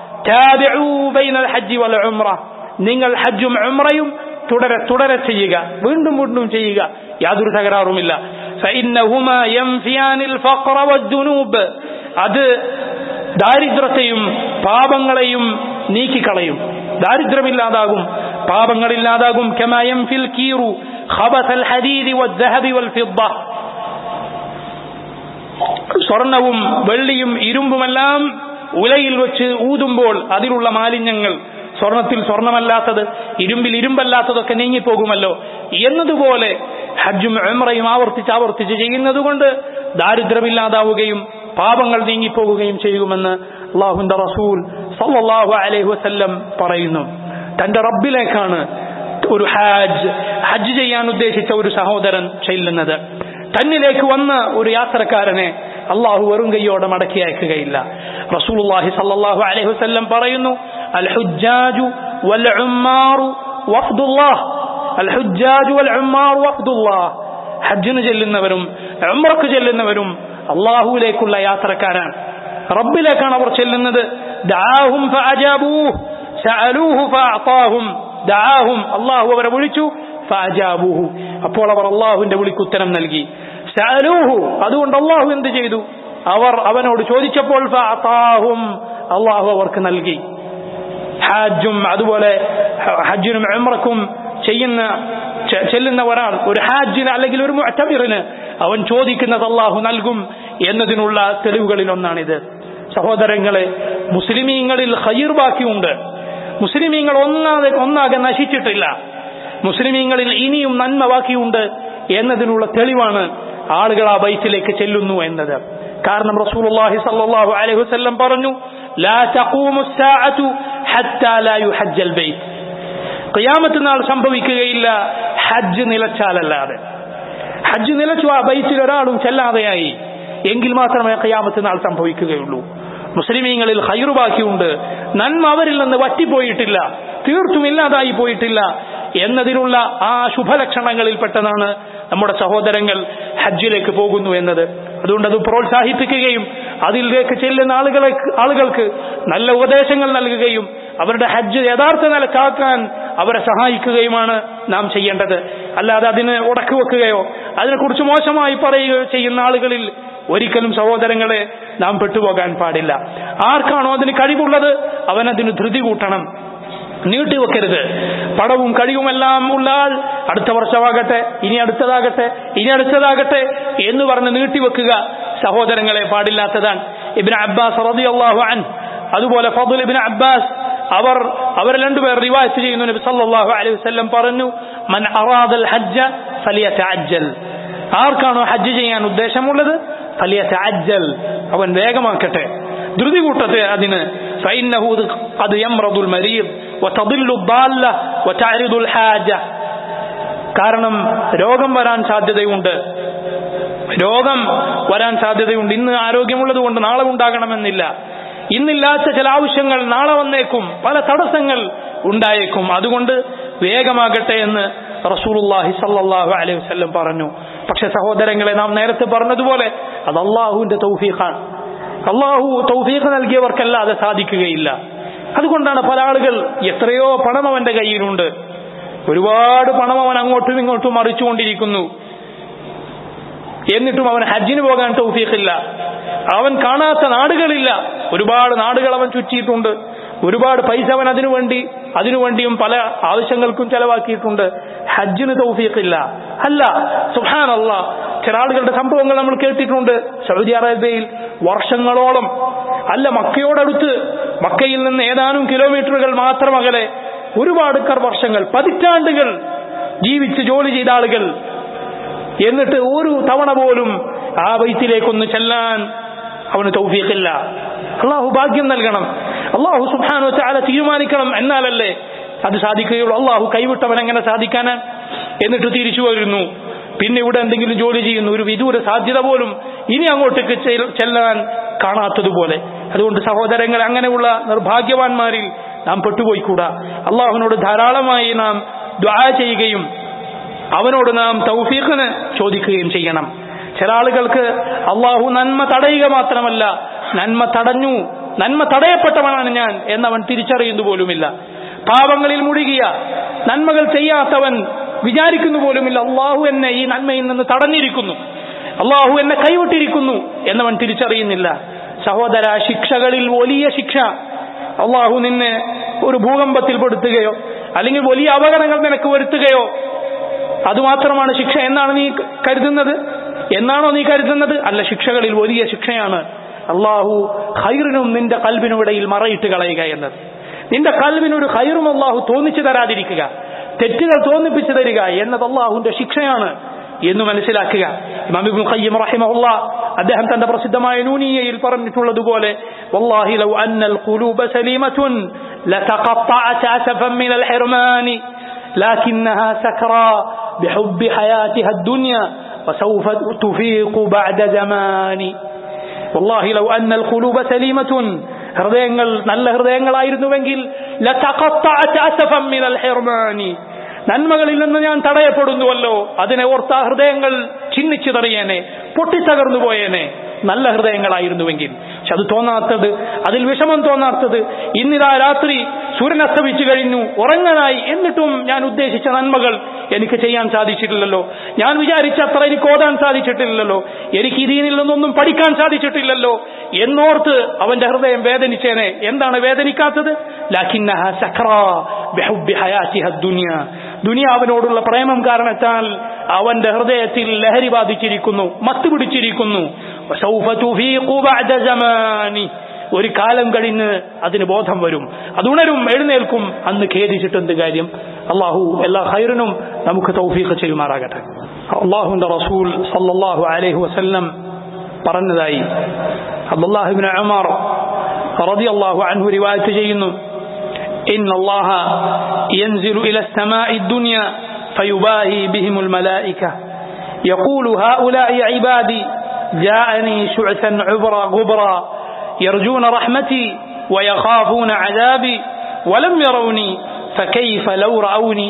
താബിഉ ബൈനൽ ഹജ്ജ് വൽ ഉംറ നിങ്ങൾ ഹജ്ജും ഉംറയും തുടരെ തുടരെ ചെയ്യുക വീണ്ടും വീണ്ടും ചെയ്യുക യാതൊരു തകരാറുമില്ല فإنهما ينفيان الفقر والذنوب അത് ദാരിദ്ര്യത്തെയും പാപങ്ങളെയും നീക്കിക്കളയും ദാരിദ്ര്യമില്ലാതാകും പാപങ്ങളില്ലാതാകും كما ينفي الكير خبث الحديد والذهب والفضة സ്വർണവും വെള്ളിയും ഇരുമ്പുമെല്ലാം ഉലയിൽ വെച്ച് ഊതുമ്പോൾ അതിലുള്ള മാലിന്യങ്ങൾ സ്വർണത്തിൽ സ്വർണമല്ലാത്തത് ഇരുമ്പിൽ ഇരുമ്പല്ലാത്തതൊക്കെ നീങ്ങിപ്പോകുമല്ലോ എന്നതുപോലെ ഹജ്ജും ഉംറയും ആവർത്തിച്ച് ആവർത്തിച്ച് ചെയ്യുന്നത് കൊണ്ട് ദാരിദ്ര്യമില്ലാതാവുകയും പാപങ്ങൾ നീങ്ങിപ്പോകുകയും ചെയ്യുമെന്ന് അള്ളാഹുന്റെ റസൂൽ സല്ലല്ലാഹു അലൈഹി വസല്ലം പറയുന്നു തന്റെ റബ്ബിലേക്കാണ് ഒരു ഹാജ് ഹജ്ജ് ചെയ്യാൻ ഉദ്ദേശിച്ച ഒരു സഹോദരൻ ചെല്ലുന്നത് തന്നിലേക്ക് വന്ന ഒരു യാത്രക്കാരനെ അള്ളാഹു വെറും കൈയോടെ മടക്കി അയക്കുകയില്ല റസൂലുള്ളാഹി സല്ലല്ലാഹു അലൈഹി വസല്ലം പറയുന്നു അൽ ഹുജ്ജാജു വൽ ഉമ്മാറു വഫ്ദുല്ലാഹ് അൽ ഹുജ്ജാജു വൽ ഉമ്മാറു വഫ്ദുല്ലാഹ് ഹജ്ജിന് ചെല്ലുന്നവരും ഉംറക്ക് ചെല്ലുന്നവരും അള്ളാഹുവിലേക്കുള്ള യാത്രക്കാരാണ് റബ്ബിലേക്കാണ് അവർ ചെല്ലുന്നത് ദാഹും ഫഅജാബൂഹ് സഅലൂഹു ഫഅതാഹും ദാഹും അള്ളാഹു അവരെ വിളിച്ചു ഫഅജാബൂഹു അപ്പോൾ അവർ അള്ളാഹുവിന്റെ വിളിക്ക് ഉത്തരം നൽകി സഅലൂഹു അതുകൊണ്ട് അള്ളാഹു എന്ത് ചെയ്തു അവർ അവനോട് ചോദിച്ചപ്പോൾ ഫഅതാഹും അള്ളാഹു അവർക്ക് നൽകി ഹാജും അതുപോലെ ഹജ്ജിനും ഉംറക്കും ചെയ്യുന്ന ചെല്ലുന്ന ഒരാൾ ഒരു ഹാജിന് അല്ലെങ്കിൽ ഒരു മുഅ്തമിറിന് അവൻ ചോദിക്കുന്നത് അള്ളാഹു നൽകും എന്നതിനുള്ള തെളിവുകളിൽ ഒന്നാണിത് സഹോദരങ്ങളെ മുസ്ലിമീങ്ങളിൽ ഖൈർ ബാക്കിയുണ്ട് മുസ്ലിമീങ്ങൾ ഒന്നാകെ ഒന്നാകെ നശിച്ചിട്ടില്ല മുസ്ലിമീങ്ങളിൽ ഇനിയും നന്മ ബാക്കിയുണ്ട് എന്നതിനുള്ള തെളിവാണ് ആളുകൾ ആ ബൈത്തിലേക്ക് ചെല്ലുന്നു എന്നത് കാരണം റസൂലുള്ളാഹി സല്ലല്ലാഹു അലൈഹി വസല്ലം പറഞ്ഞു ലാ തഖൂമു الساعة حتى لا يحج البيت ഖിയാമത്ത് നാൾ സംഭവിക്കുകയില്ല ഹജ്ജ് നിലച്ചാലല്ലാതെ ഹജ്ജ് നിലച്ചു ആ ബൈത്തിൽ ഒരാളും ചെല്ലാതെയായി എങ്കിൽ മാത്രമേ ഖിയാമത്ത് നാൾ സംഭവിക്കുകയുള്ളൂ മുസ്ലിമീങ്ങളിൽ ഹൈറു ബാക്കിയുണ്ട് നന്മ അവരിൽ നിന്ന് വറ്റിപ്പോയിട്ടില്ല തീർത്തും ഇല്ലാതായി പോയിട്ടില്ല എന്നതിനുള്ള ആ ശുഭലക്ഷണങ്ങളിൽപ്പെട്ടതാണ് നമ്മുടെ സഹോദരങ്ങൾ ഹജ്ജിലേക്ക് പോകുന്നു എന്നത് അതുകൊണ്ട് അത് പ്രോത്സാഹിപ്പിക്കുകയും അതിലേക്ക് ചെല്ലുന്ന ആളുകളെ ആളുകൾക്ക് നല്ല ഉപദേശങ്ങൾ നൽകുകയും അവരുടെ ഹജ്ജ് യഥാർത്ഥ നിലക്കാക്കാൻ അവരെ സഹായിക്കുകയുമാണ് നാം ചെയ്യേണ്ടത് അല്ലാതെ അതിന് ഉടക്കി വെക്കുകയോ അതിനെക്കുറിച്ച് മോശമായി പറയുകയോ ചെയ്യുന്ന ആളുകളിൽ ഒരിക്കലും സഹോദരങ്ങളെ നാം പെട്ടുപോകാൻ പാടില്ല ആർക്കാണോ അതിന് കഴിവുള്ളത് അവനതിന് ധൃതി കൂട്ടണം നീട്ടിവെക്കരുത് പടവും കഴിവുമെല്ലാം ഉള്ള ആൾ അടുത്ത വർഷമാകട്ടെ ഇനി അടുത്തതാകട്ടെ ഇനി അടുത്തതാകട്ടെ എന്ന് പറഞ്ഞ് നീട്ടിവെക്കുക സഹോദരങ്ങളെ പാടില്ലാത്തതാണ് ഇബിൻ അബ്ബാസ് റളിയല്ലാഹു അൻ അതുപോലെ ഫضل ഇബിൻ അബ്ബാസ് അവർ അവർ രണ്ടുപേർ റിവായത്ത് ചെയ്യുന്നു നബി സല്ലല്ലാഹു അലൈഹി വസല്ലം പറഞ്ഞു മൻ അറാദൽ ഹജ്ജ ഫലിയതഅജ്ജൽ ആർക്കാണോ ഹജ്ജ് ചെയ്യാൻ ഉദ്ദേശമുള്ളത് ഫലിയതഅജ്ജൽ അവൻ വേഗമാക്കട്ടെ ധൃതി കൂട്ടത്തെ അതിന് فإنه قد يمرض المريض وتضل الضالة وتعرض الحاجة കാരണം രോഗം വരാൻ സാധ്യതയുണ്ട് രോഗം വരാൻ സാധ്യതയുണ്ട് ഇന്ന് ആരോഗ്യമുള്ളത് കൊണ്ട് നാളെ ഉണ്ടാകണമെന്നില്ല ഇന്നില്ലാത്ത ചില ആവശ്യങ്ങൾ നാളെ വന്നേക്കും പല തടസ്സങ്ങൾ ഉണ്ടായേക്കും അതുകൊണ്ട് വേഗമാകട്ടെ എന്ന് റസൂലുള്ളാഹി സല്ലല്ലാഹു അലൈഹി വസല്ലം പറഞ്ഞു പക്ഷെ സഹോദരങ്ങളെ നാം നേരത്തെ പറഞ്ഞതുപോലെ അത് അള്ളാഹുവിന്റെ തൗഫീഖാണ് അള്ളാഹു തൗഫീഖ് നൽകിയവർക്കല്ലാതെ സാധിക്കുകയില്ല അതുകൊണ്ടാണ് പല ആളുകൾ എത്രയോ പണം അവന്റെ കയ്യിലുണ്ട് ഒരുപാട് പണം അവൻ അങ്ങോട്ടും ഇങ്ങോട്ടും മറിച്ചുകൊണ്ടിരിക്കുന്നു എന്നിട്ടും അവൻ ഹജ്ജിന് പോകാൻ തൗഫീഖില്ല അവൻ കാണാത്ത നാടുകളില്ല ഒരുപാട് നാടുകൾ അവൻ ചുറ്റിയിട്ടുണ്ട് ഒരുപാട് പൈസ അവൻ അതിനു വേണ്ടി അതിനുവേണ്ടിയും പല ആവശ്യങ്ങൾക്കും ചെലവാക്കിയിട്ടുണ്ട് ഹജ്ജിന് തൗഫീഖില്ല അല്ല സുഹാൻ അല്ല ചില ആളുകളുടെ സംഭവങ്ങൾ നമ്മൾ കേട്ടിട്ടുണ്ട് സൗദി അറേബ്യയിൽ വർഷങ്ങളോളം അല്ല മക്കയോടടുത്ത് മക്കയിൽ നിന്ന് ഏതാനും കിലോമീറ്ററുകൾ മാത്രം അകലെ ഒരുപാട് കർ വർഷങ്ങൾ പതിറ്റാണ്ടുകൾ ജീവിച്ച് ജോലി ചെയ്ത ആളുകൾ എന്നിട്ട് ഒരു തവണ പോലും ആ വൈത്തിലേക്കൊന്ന് ചെല്ലാൻ അവന് തൗഫീഖില്ല അള്ളാഹു ഭാഗ്യം നൽകണം അള്ളാഹു സുബാനോ ചാല തീരുമാനിക്കണം എന്നാലല്ലേ അത് സാധിക്കുകയുള്ളൂ അള്ളാഹു കൈവിട്ടവൻ എങ്ങനെ സാധിക്കാനാണ് എന്നിട്ട് തിരിച്ചു വരുന്നു പിന്നെ ഇവിടെ എന്തെങ്കിലും ജോലി ചെയ്യുന്നു ഒരു വിദൂര സാധ്യത പോലും ഇനി അങ്ങോട്ടേക്ക് ചെല്ലാൻ കാണാത്തതുപോലെ അതുകൊണ്ട് സഹോദരങ്ങൾ അങ്ങനെയുള്ള നിർഭാഗ്യവാന്മാരിൽ നാം പെട്ടുപോയിക്കൂടാ അള്ളാഹുവിനോട് ധാരാളമായി നാം ദ്വാ ചെയ്യുകയും അവനോട് നാം തൗഫീഖിന് ചോദിക്കുകയും ചെയ്യണം ചില ആളുകൾക്ക് അള്ളാഹു നന്മ തടയുക മാത്രമല്ല നന്മ തടഞ്ഞു നന്മ തടയപ്പെട്ടവനാണ് ഞാൻ എന്നവൻ തിരിച്ചറിയുന്നു പോലുമില്ല പാപങ്ങളിൽ മുഴുകിയ നന്മകൾ ചെയ്യാത്തവൻ വിചാരിക്കുന്നു പോലുമില്ല അള്ളാഹു എന്നെ ഈ നന്മയിൽ നിന്ന് തടഞ്ഞിരിക്കുന്നു അള്ളാഹു എന്നെ കൈവിട്ടിരിക്കുന്നു എന്നവൻ തിരിച്ചറിയുന്നില്ല സഹോദര ശിക്ഷകളിൽ വലിയ ശിക്ഷ അള്ളാഹു നിന്നെ ഒരു ഭൂകമ്പത്തിൽ പെടുത്തുകയോ അല്ലെങ്കിൽ വലിയ അപകടങ്ങൾ നിനക്ക് വരുത്തുകയോ അതുമാത്രമാണ് ശിക്ഷ എന്നാണ് നീ കരുതുന്നത് എന്നാണോ നീ കരുതുന്നത് അല്ല ശിക്ഷകളിൽ വലിയ ശിക്ഷയാണ് അള്ളാഹു ഹൈറിനും നിന്റെ കൽബിനും ഇടയിൽ മറയിട്ട് കളയുക എന്നത് നിന്റെ കൽബിനൊരു ഹൈറും അള്ളാഹു തോന്നിച്ചു തരാതിരിക്കുക തെറ്റുകൾ തോന്നിപ്പിച്ചു തരിക എന്നത് അള്ളാഹുവിന്റെ ശിക്ഷയാണ് എന്ന് മനസ്സിലാക്കുക ഇമാം ഖയ്യിം റഹിമഹുള്ള അദ്ദേഹം തന്റെ പ്രസിദ്ധമായ നൂനിയയിൽ പറഞ്ഞിട്ടുള്ളതുപോലെ والله لو أن القلوب سليمة لتقطعت أسفا من الحرمان لكنها سكرى بحب حياتها الدنيا وسوف تفيق بعد زمان والله لو أن القلوب سليمة ഹൃദയങ്ങൾ നല്ല ഹൃദയങ്ങളായിരുന്നുവെങ്കിൽ ലതഖത്തഅത അസഫൻ മിനൽ ഹിർമാനി നന്മകളിൽ നിന്ന് ഞാൻ തടയപ്പെടുന്നുവല്ലോ അതിനെ ഓർത്ത ഹൃദയങ്ങൾ ചിന്നിച്ചു തറിയേനെ പൊട്ടിത്തകർന്നു പോയേനെ നല്ല ഹൃദയങ്ങളായിരുന്നുവെങ്കിൽ പക്ഷെ അത് തോന്നാത്തത് അതിൽ വിഷമം തോന്നാത്തത് ഇന്നിതാ രാത്രി സൂര്യൻ അസ്തമിച്ചു കഴിഞ്ഞു ഉറങ്ങാനായി എന്നിട്ടും ഞാൻ ഉദ്ദേശിച്ച നന്മകൾ എനിക്ക് ചെയ്യാൻ സാധിച്ചിട്ടില്ലല്ലോ ഞാൻ വിചാരിച്ച അത്ര എനിക്ക് ഓതാൻ സാധിച്ചിട്ടില്ലല്ലോ എനിക്ക് ഇതിൽ നിന്നൊന്നും പഠിക്കാൻ സാധിച്ചിട്ടില്ലല്ലോ എന്നോർത്ത് അവന്റെ ഹൃദയം വേദനിച്ചേനെ എന്താണ് വേദനിക്കാത്തത് ലാക്കിന്നഹ സഖറാ ബിഹുബ്ബി ഹയാത്തിഹ ദുനിയ ദുനിയാവിനോടുള്ള പ്രേമം കാരണത്താൽ അവന്റെ ഹൃദയത്തിൽ ലഹരി ബാധിച്ചിരിക്കുന്നു മത്ത് പിടിച്ചിരിക്കുന്നു വസൗഫ തുഫീഖു ബഅദ സമാനി ഒരു കാലം കഴിഞ്ഞ് അതിന് ബോധം വരും അത് ഉണരും എഴുന്നേൽക്കും അന്ന് ഖേദിച്ചിട്ട് എന്ത് കാര്യം അള്ളാഹു എല്ലാ ഹൈറിനും നമുക്ക് തൗഫീഖ് ചെയ്യുമാറാകട്ടെ അള്ളാഹുവിന്റെ റസൂൽ സല്ലല്ലാഹു അലൈഹി വസല്ലം പറഞ്ഞതായി അബ്ദുല്ലാഹിബ്നു ഉമർ റളിയല്ലാഹു അൻഹു റിവായത്ത് ചെയ്യുന്നു إن الله ينزل إلى السماء الدنيا فيباهي بهم الملائكة يقول هؤلاء عبادي جاءني شعثا عبرا غبرا يرجون رحمتي ويخافون عذابي ولم يروني فكيف لو رأوني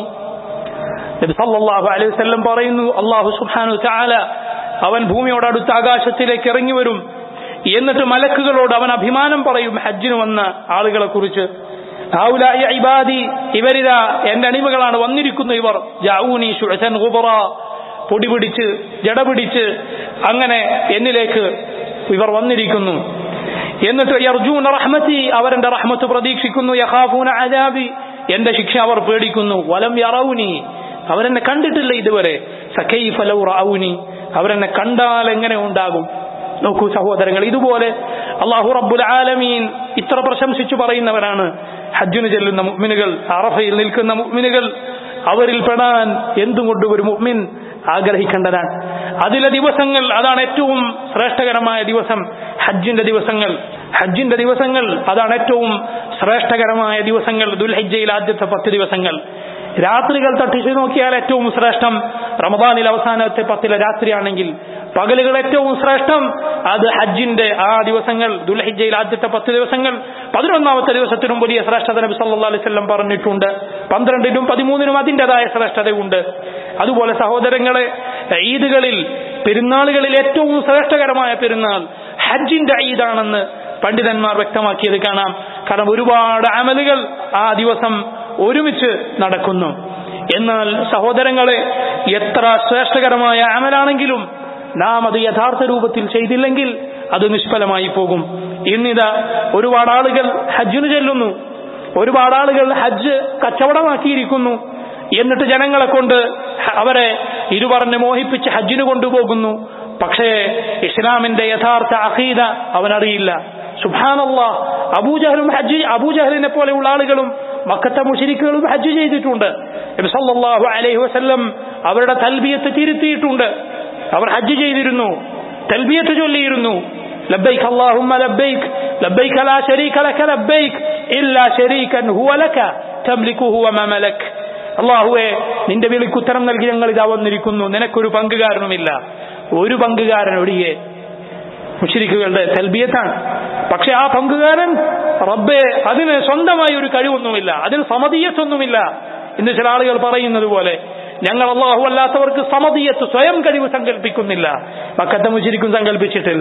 നബി സല്ലല്ലാഹു അലൈഹി വസല്ലം പറയുന്നു അല്ലാഹു സുബ്ഹാനഹു തആല അവൻ ഭൂമിയോട് അടുത്ത ആകാശത്തിലേക്ക് ഇറങ്ങി വരും എന്നിട്ട് മലക്കുകളോട് അവൻ അഭിമാനം പറയും ഹജ്ജിന് വന്ന ആളുകളെ കുറിച്ച് ഹൗലായി ഇബാദി ഇവരിതാ എന്റെ അണിമകളാണ് വന്നിരിക്കുന്നു ഇവർ ജാഊനി ശുഅസൻ ഗുബറ പൊടി പിടിച്ച് ജട പിടിച്ച് അങ്ങനെ എന്നിലേക്ക് ഇവർ വന്നിരിക്കുന്നു എന്നിട്ട് യർജൂന റഹ്മത്തി അവരെന്റെ റഹ്മത്ത് പ്രതീക്ഷിക്കുന്നു യഖാഫൂന അജാബി എന്റെ ശിക്ഷ അവർ പേടിക്കുന്നു വലം യറൗനി അവരെന്നെ കണ്ടിട്ടില്ല ഇതുവരെ സഖൈഫ ലൗ റഔനി അവരെന്നെ കണ്ടാൽ എങ്ങനെ ഉണ്ടാകും നോക്കൂ സഹോദരങ്ങൾ ഇതുപോലെ അള്ളാഹു റബ്ബുൽ ആലമീൻ ഇത്ര പ്രശംസിച്ചു പറയുന്നവരാണ് ഹജ്ജിന് ചെല്ലുന്ന മുഅ്മിനുകൾ അറഫയിൽ നിൽക്കുന്ന മുഅ്മിനുകൾ അവരിൽ പെടാൻ എന്തുകൊണ്ട് ഒരു മുഅ്മിൻ ആഗ്രഹിക്കേണ്ടതാണ് അതിലെ ദിവസങ്ങൾ അതാണ് ഏറ്റവും ശ്രേഷ്ഠകരമായ ദിവസം ഹജ്ജിന്റെ ദിവസങ്ങൾ ഹജ്ജിന്റെ ദിവസങ്ങൾ അതാണ് ഏറ്റവും ശ്രേഷ്ഠകരമായ ദിവസങ്ങൾ ദുൽഹജ്ജയിൽ ആദ്യത്തെ പത്ത് ദിവസങ്ങൾ രാത്രികൾ തട്ടിച്ചു നോക്കിയാൽ ഏറ്റവും ശ്രേഷ്ഠം റമദാനിൽ അവസാനത്തെ പത്തിലെ രാത്രിയാണെങ്കിൽ പകലുകൾ ഏറ്റവും ശ്രേഷ്ഠം അത് ഹജ്ജിന്റെ ആ ദിവസങ്ങൾ ദുൽഹിജയിൽ ആദ്യത്തെ പത്ത് ദിവസങ്ങൾ പതിനൊന്നാമത്തെ ദിവസത്തിനും വലിയ ശ്രേഷ്ഠത നബി സല്ലല്ലാഹു അലൈഹി വസല്ലം പറഞ്ഞിട്ടുണ്ട് പന്ത്രണ്ടിനും പതിമൂന്നിനും അതിൻ്റെതായ ശ്രേഷ്ഠതയുണ്ട് അതുപോലെ സഹോദരങ്ങളെ ഈദുകളിൽ പെരുന്നാളുകളിൽ ഏറ്റവും ശ്രേഷ്ഠകരമായ പെരുന്നാൾ ഹജ്ജിന്റെ ഈദാണെന്ന് പണ്ഡിതന്മാർ വ്യക്തമാക്കിയത് കാണാം കാരണം ഒരുപാട് അമലുകൾ ആ ദിവസം ഒരുമിച്ച് നടക്കുന്നു എന്നാൽ സഹോദരങ്ങളെ എത്ര ശ്രേഷ്ഠകരമായ അമലാണെങ്കിലും നാം അത് യഥാർത്ഥ രൂപത്തിൽ ചെയ്തില്ലെങ്കിൽ അത് നിഷ്ഫലമായി പോകും ഇന്നിതാ ഒരുപാട് ആളുകൾ ഹജ്ജിന് ചെല്ലുന്നു ഒരുപാട് ആളുകൾ ഹജ്ജ് കച്ചവടമാക്കിയിരിക്കുന്നു എന്നിട്ട് ജനങ്ങളെ കൊണ്ട് അവരെ ഇരുപറഞ്ഞ് മോഹിപ്പിച്ച് ഹജ്ജിന് കൊണ്ടുപോകുന്നു പക്ഷേ ഇസ്ലാമിന്റെ യഥാർത്ഥ അഖീദ അവനറിയില്ല സുബാനല്ല അബൂജഹലും ഹജ്ജ് അബൂജഹലിനെ പോലെയുള്ള ആളുകളും മക്കത്തെ മുഷരിക്കുകളും ഹജ്ജ് ചെയ്തിട്ടുണ്ട് നബി സല്ലല്ലാഹു അലൈഹി വസല്ലം അവരുടെ തൽബിയത്ത് തിരുത്തിയിട്ടുണ്ട് അവർ ഹജ്ജ് ചെയ്തിരുന്നു തൽബിയത്ത് ചൊല്ലിയിരുന്നു لبيك اللهم لبيك لبيك لا شريك لك لبيك إلا شريكا هو لك تملكه وما ملك അള്ളാഹുവെ നിന്റെ വിളിക്ക് ഉത്തരം നൽകി ഞങ്ങൾ ഇതാ വന്നിരിക്കുന്നു നിനക്കൊരു പങ്കുകാരനുമില്ല ഒരു പങ്കുകാരൻ ഒഴികെ മുഷരിക്കുകളുടെ തൽബിയത്താണ് പക്ഷെ ആ പങ്കുകാരൻ റബ്ബെ അതിന് സ്വന്തമായി ഒരു കഴിവൊന്നുമില്ല അതിന് സമതീയത്തൊന്നുമില്ല എന്ന് ചില ആളുകൾ പറയുന്നത് പോലെ ഞങ്ങൾ അള്ളാഹു അല്ലാത്തവർക്ക് സമതീയത്ത് സ്വയം കഴിവ് സങ്കല്പിക്കുന്നില്ല മക്കത്തെ മുശരിക്കും സങ്കല്പിച്ചിട്ടില്ല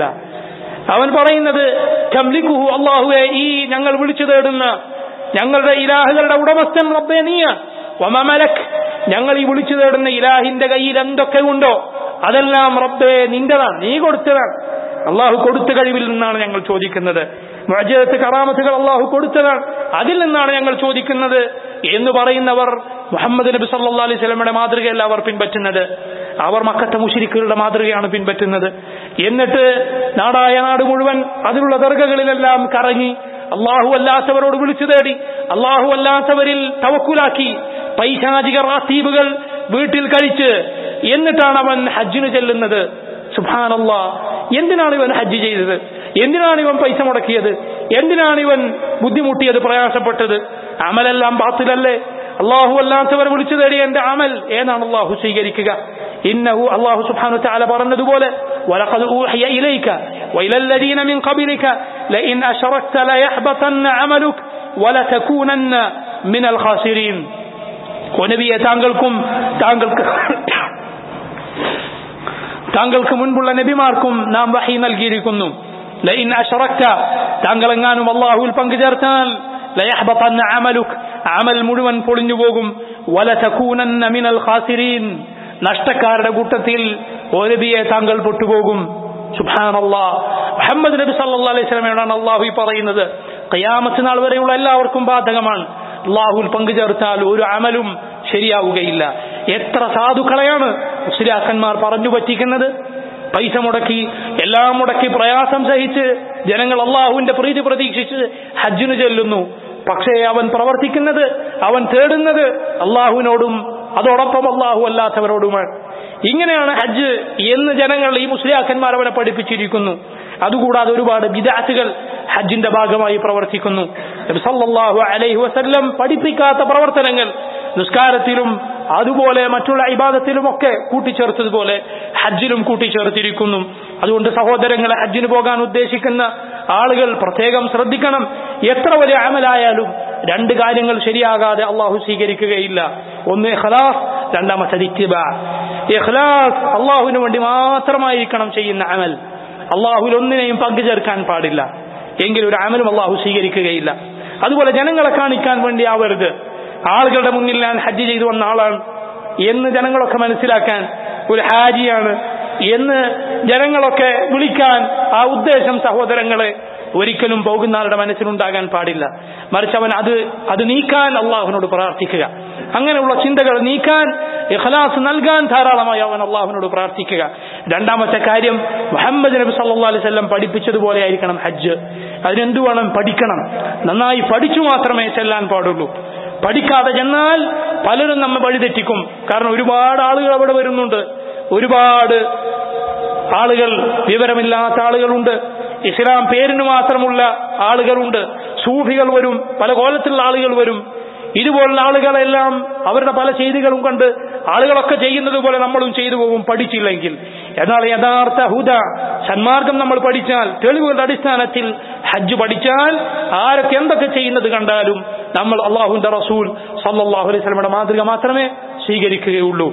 അവൻ പറയുന്നത് ചംലിക്കുഹു അള്ളാഹുവെ ഈ ഞങ്ങൾ വിളിച്ചു തേടുന്ന ഞങ്ങളുടെ ഇലാഹുകളുടെ ഉടമസ്ഥൻ റബ്ബെ നീയ വമമലക് ഞങ്ങൾ ഈ വിളിച്ചു തേടുന്ന ഇലാഹിന്റെ കയ്യിൽ എന്തൊക്കെ ഉണ്ടോ അതെല്ലാം റബ്ബെ നിന്റെതാണ് നീ കൊടുത്തതാണ് അള്ളാഹു കൊടുത്ത കഴിവിൽ നിന്നാണ് ഞങ്ങൾ ചോദിക്കുന്നത് മുഅജിസത്ത് കറാമത്തുകൾ അള്ളാഹു കൊടുത്തതാണ് അതിൽ നിന്നാണ് ഞങ്ങൾ ചോദിക്കുന്നത് എന്ന് പറയുന്നവർ മുഹമ്മദ് നബി സല്ലാ അലൈഹി സ്വലമയുടെ മാതൃകയല്ല അവർ പിൻപറ്റുന്നത് അവർ മക്കത്തെ മുഷിരിക്കുകളുടെ മാതൃകയാണ് പിൻപറ്റുന്നത് എന്നിട്ട് നാടായ നാട് മുഴുവൻ അതിലുള്ള ദർഗകളിലെല്ലാം കറങ്ങി അള്ളാഹു അല്ലാത്തവരോട് വിളിച്ചു തേടി അള്ളാഹു അല്ലാത്തവരിൽ തവക്കുലാക്കി പൈശാചിക റാത്തീബുകൾ വീട്ടിൽ കഴിച്ച് എന്നിട്ടാണ് അവൻ ഹജ്ജിന് ചെല്ലുന്നത് സുഭാനല്ല എന്തിനാണ് ഇവൻ ഹജ്ജ് ചെയ്തത് എന്തിനാണ് ഇവൻ പൈസ മുടക്കിയത് എന്തിനാണ് ഇവൻ ബുദ്ധിമുട്ടിയത് പ്രയാസപ്പെട്ടത് അമലെല്ലാം ബാത്തിലല്ലേ അള്ളാഹു അല്ലാത്തവർ വിളിച്ചു തേടിയ എന്റെ അമൽ ഏതാണ് അള്ളാഹു സ്വീകരിക്കുക ഇന്നഹു അള്ളാഹു സുബ്ഹാനഹു തആല പറഞ്ഞതുപോലെ വലഖദ് ഊഹിയ ഇലൈക وإلى الذين من قبلك لئن أشركت ليحبطن عملك ولتكونن من الخاسرين ونبيه താങ്കൾക്കും താങ്കൾക്ക് താങ്കൾക്ക് മുൻപുള്ള നബിമാർക്കും നാം വഹി നൽകിയിരിക്കുന്നു ലൈൻ അഷറക്ത താങ്കൾ എങ്ങാനും അള്ളാഹുവിൽ പങ്കുചേർത്താൽ ലയഹ്ബത്തന്ന അമലുക് അമൽ മുഴുവൻ പൊളിഞ്ഞു പോകും വലതകൂനന്ന മിനൽ ഖാസിരീൻ നഷ്ടക്കാരുടെ കൂട്ടത്തിൽ ഓ നബിയെ താങ്കൾ പൊട്ടുപോകും സുബ്ഹാനല്ലാ മുഹമ്മദ് നബി സല്ലല്ലാഹു അലൈഹി വസല്ലമയോടാണ് അള്ളാഹു ഈ പറയുന്നത് ഖിയാമത്ത് നാൾ വരെയുള്ള എല്ലാവർക്കും ബാധകമാണ് അള്ളാഹുൽ പങ്കുചേർത്താൽ ഒരു അമലും ശരിയാവുകയില്ല എത്ര സാധുക്കളെയാണ് മുസ്ലിയാക്കന്മാർ പറഞ്ഞു പറ്റിക്കുന്നത് പൈസ മുടക്കി എല്ലാം മുടക്കി പ്രയാസം സഹിച്ച് ജനങ്ങൾ അള്ളാഹുവിന്റെ പ്രീതി പ്രതീക്ഷിച്ച് ഹജ്ജിന് ചെല്ലുന്നു പക്ഷേ അവൻ പ്രവർത്തിക്കുന്നത് അവൻ തേടുന്നത് അള്ളാഹുവിനോടും അതോടൊപ്പം അള്ളാഹു അല്ലാത്തവരോടുമാണ് ഇങ്ങനെയാണ് ഹജ്ജ് എന്ന് ജനങ്ങൾ ഈ മുസ്ലിയാക്കന്മാർ അവനെ പഠിപ്പിച്ചിരിക്കുന്നു അതുകൂടാതെ ഒരുപാട് വിദാത്തുകൾ ഹജ്ജിന്റെ ഭാഗമായി പ്രവർത്തിക്കുന്നു നബി സല്ലല്ലാഹു അലൈഹി വസല്ലം പഠിപ്പിക്കാത്ത പ്രവർത്തനങ്ങൾ നിസ്കാരത്തിലും അതുപോലെ മറ്റുള്ള ഇബാദത്തിലുമൊക്കെ കൂട്ടിച്ചേർത്തതുപോലെ ഹജ്ജിലും കൂട്ടിച്ചേർത്തിരിക്കുന്നു അതുകൊണ്ട് സഹോദരങ്ങളെ ഹജ്ജിന് പോകാൻ ഉദ്ദേശിക്കുന്ന ആളുകൾ പ്രത്യേകം ശ്രദ്ധിക്കണം എത്ര വലിയ അമലായാലും രണ്ട് കാര്യങ്ങൾ ശരിയാകാതെ അള്ളാഹു സ്വീകരിക്കുകയില്ല ഒന്ന് ഇഖ്ലാസ് രണ്ടാമത്തത് ഇത്തിബ ഇഖ്ലാസ് അള്ളാഹുവിന് വേണ്ടി മാത്രമായിരിക്കണം ചെയ്യുന്ന അമൽ അള്ളാഹുവിൽ ഒന്നിനെയും പങ്കുചേർക്കാൻ പാടില്ല എങ്കിൽ ഒരു അമലും അള്ളാഹു സ്വീകരിക്കുകയില്ല അതുപോലെ ജനങ്ങളെ കാണിക്കാൻ വേണ്ടി ആവരുത് ആളുകളുടെ മുന്നിൽ ഞാൻ ഹജ്ജ് ചെയ്തു വന്ന ആളാണ് എന്ന് ജനങ്ങളൊക്കെ മനസ്സിലാക്കാൻ ഒരു ഹാജിയാണ് എന്ന് ജനങ്ങളൊക്കെ വിളിക്കാൻ ആ ഉദ്ദേശം സഹോദരങ്ങളെ ഒരിക്കലും പോകുന്ന ആളുടെ മനസ്സിലുണ്ടാകാൻ പാടില്ല മറിച്ച് അവൻ അത് അത് നീക്കാൻ അള്ളാഹുവിനോട് പ്രാർത്ഥിക്കുക അങ്ങനെയുള്ള ചിന്തകൾ നീക്കാൻ ഇഖ്ലാസ് നൽകാൻ ധാരാളമായി അവൻ അള്ളാഹുവിനോട് പ്രാർത്ഥിക്കുക രണ്ടാമത്തെ കാര്യം മുഹമ്മദ് നബി സല്ലാ അലൈഹി സ്വല്ലം പഠിപ്പിച്ചതുപോലെ ആയിരിക്കണം ഹജ്ജ് അതിനെന്തു വേണം പഠിക്കണം നന്നായി പഠിച്ചു മാത്രമേ ചെല്ലാൻ പാടുള്ളൂ പഠിക്കാതെ ചെന്നാൽ പലരും നമ്മെ വഴിതെറ്റിക്കും കാരണം ഒരുപാട് ആളുകൾ അവിടെ വരുന്നുണ്ട് ഒരുപാട് ആളുകൾ വിവരമില്ലാത്ത ആളുകളുണ്ട് ഇസ്ലാം പേരിന് മാത്രമുള്ള ആളുകളുണ്ട് സൂഫികൾ വരും പല കോലത്തിലുള്ള ആളുകൾ വരും ഇതുപോലുള്ള ആളുകളെല്ലാം അവരുടെ പല ചെയ്തികളും കണ്ട് ആളുകളൊക്കെ ചെയ്യുന്നത് പോലെ നമ്മളും ചെയ്തു പോകും പഠിച്ചില്ലെങ്കിൽ എന്നാൽ യഥാർത്ഥ ഹുദ സന്മാർഗം നമ്മൾ പഠിച്ചാൽ തെളിവുകളുടെ അടിസ്ഥാനത്തിൽ ഹജ്ജ് പഠിച്ചാൽ ആരൊക്കെ എന്തൊക്കെ ചെയ്യുന്നത് കണ്ടാലും നമ്മൾ അള്ളാഹുന്റെ റസൂൽ സല്ലാഹു അലൈഹി സ്വലമയുടെ മാതൃക മാത്രമേ സ്വീകരിക്കുകയുള്ളൂ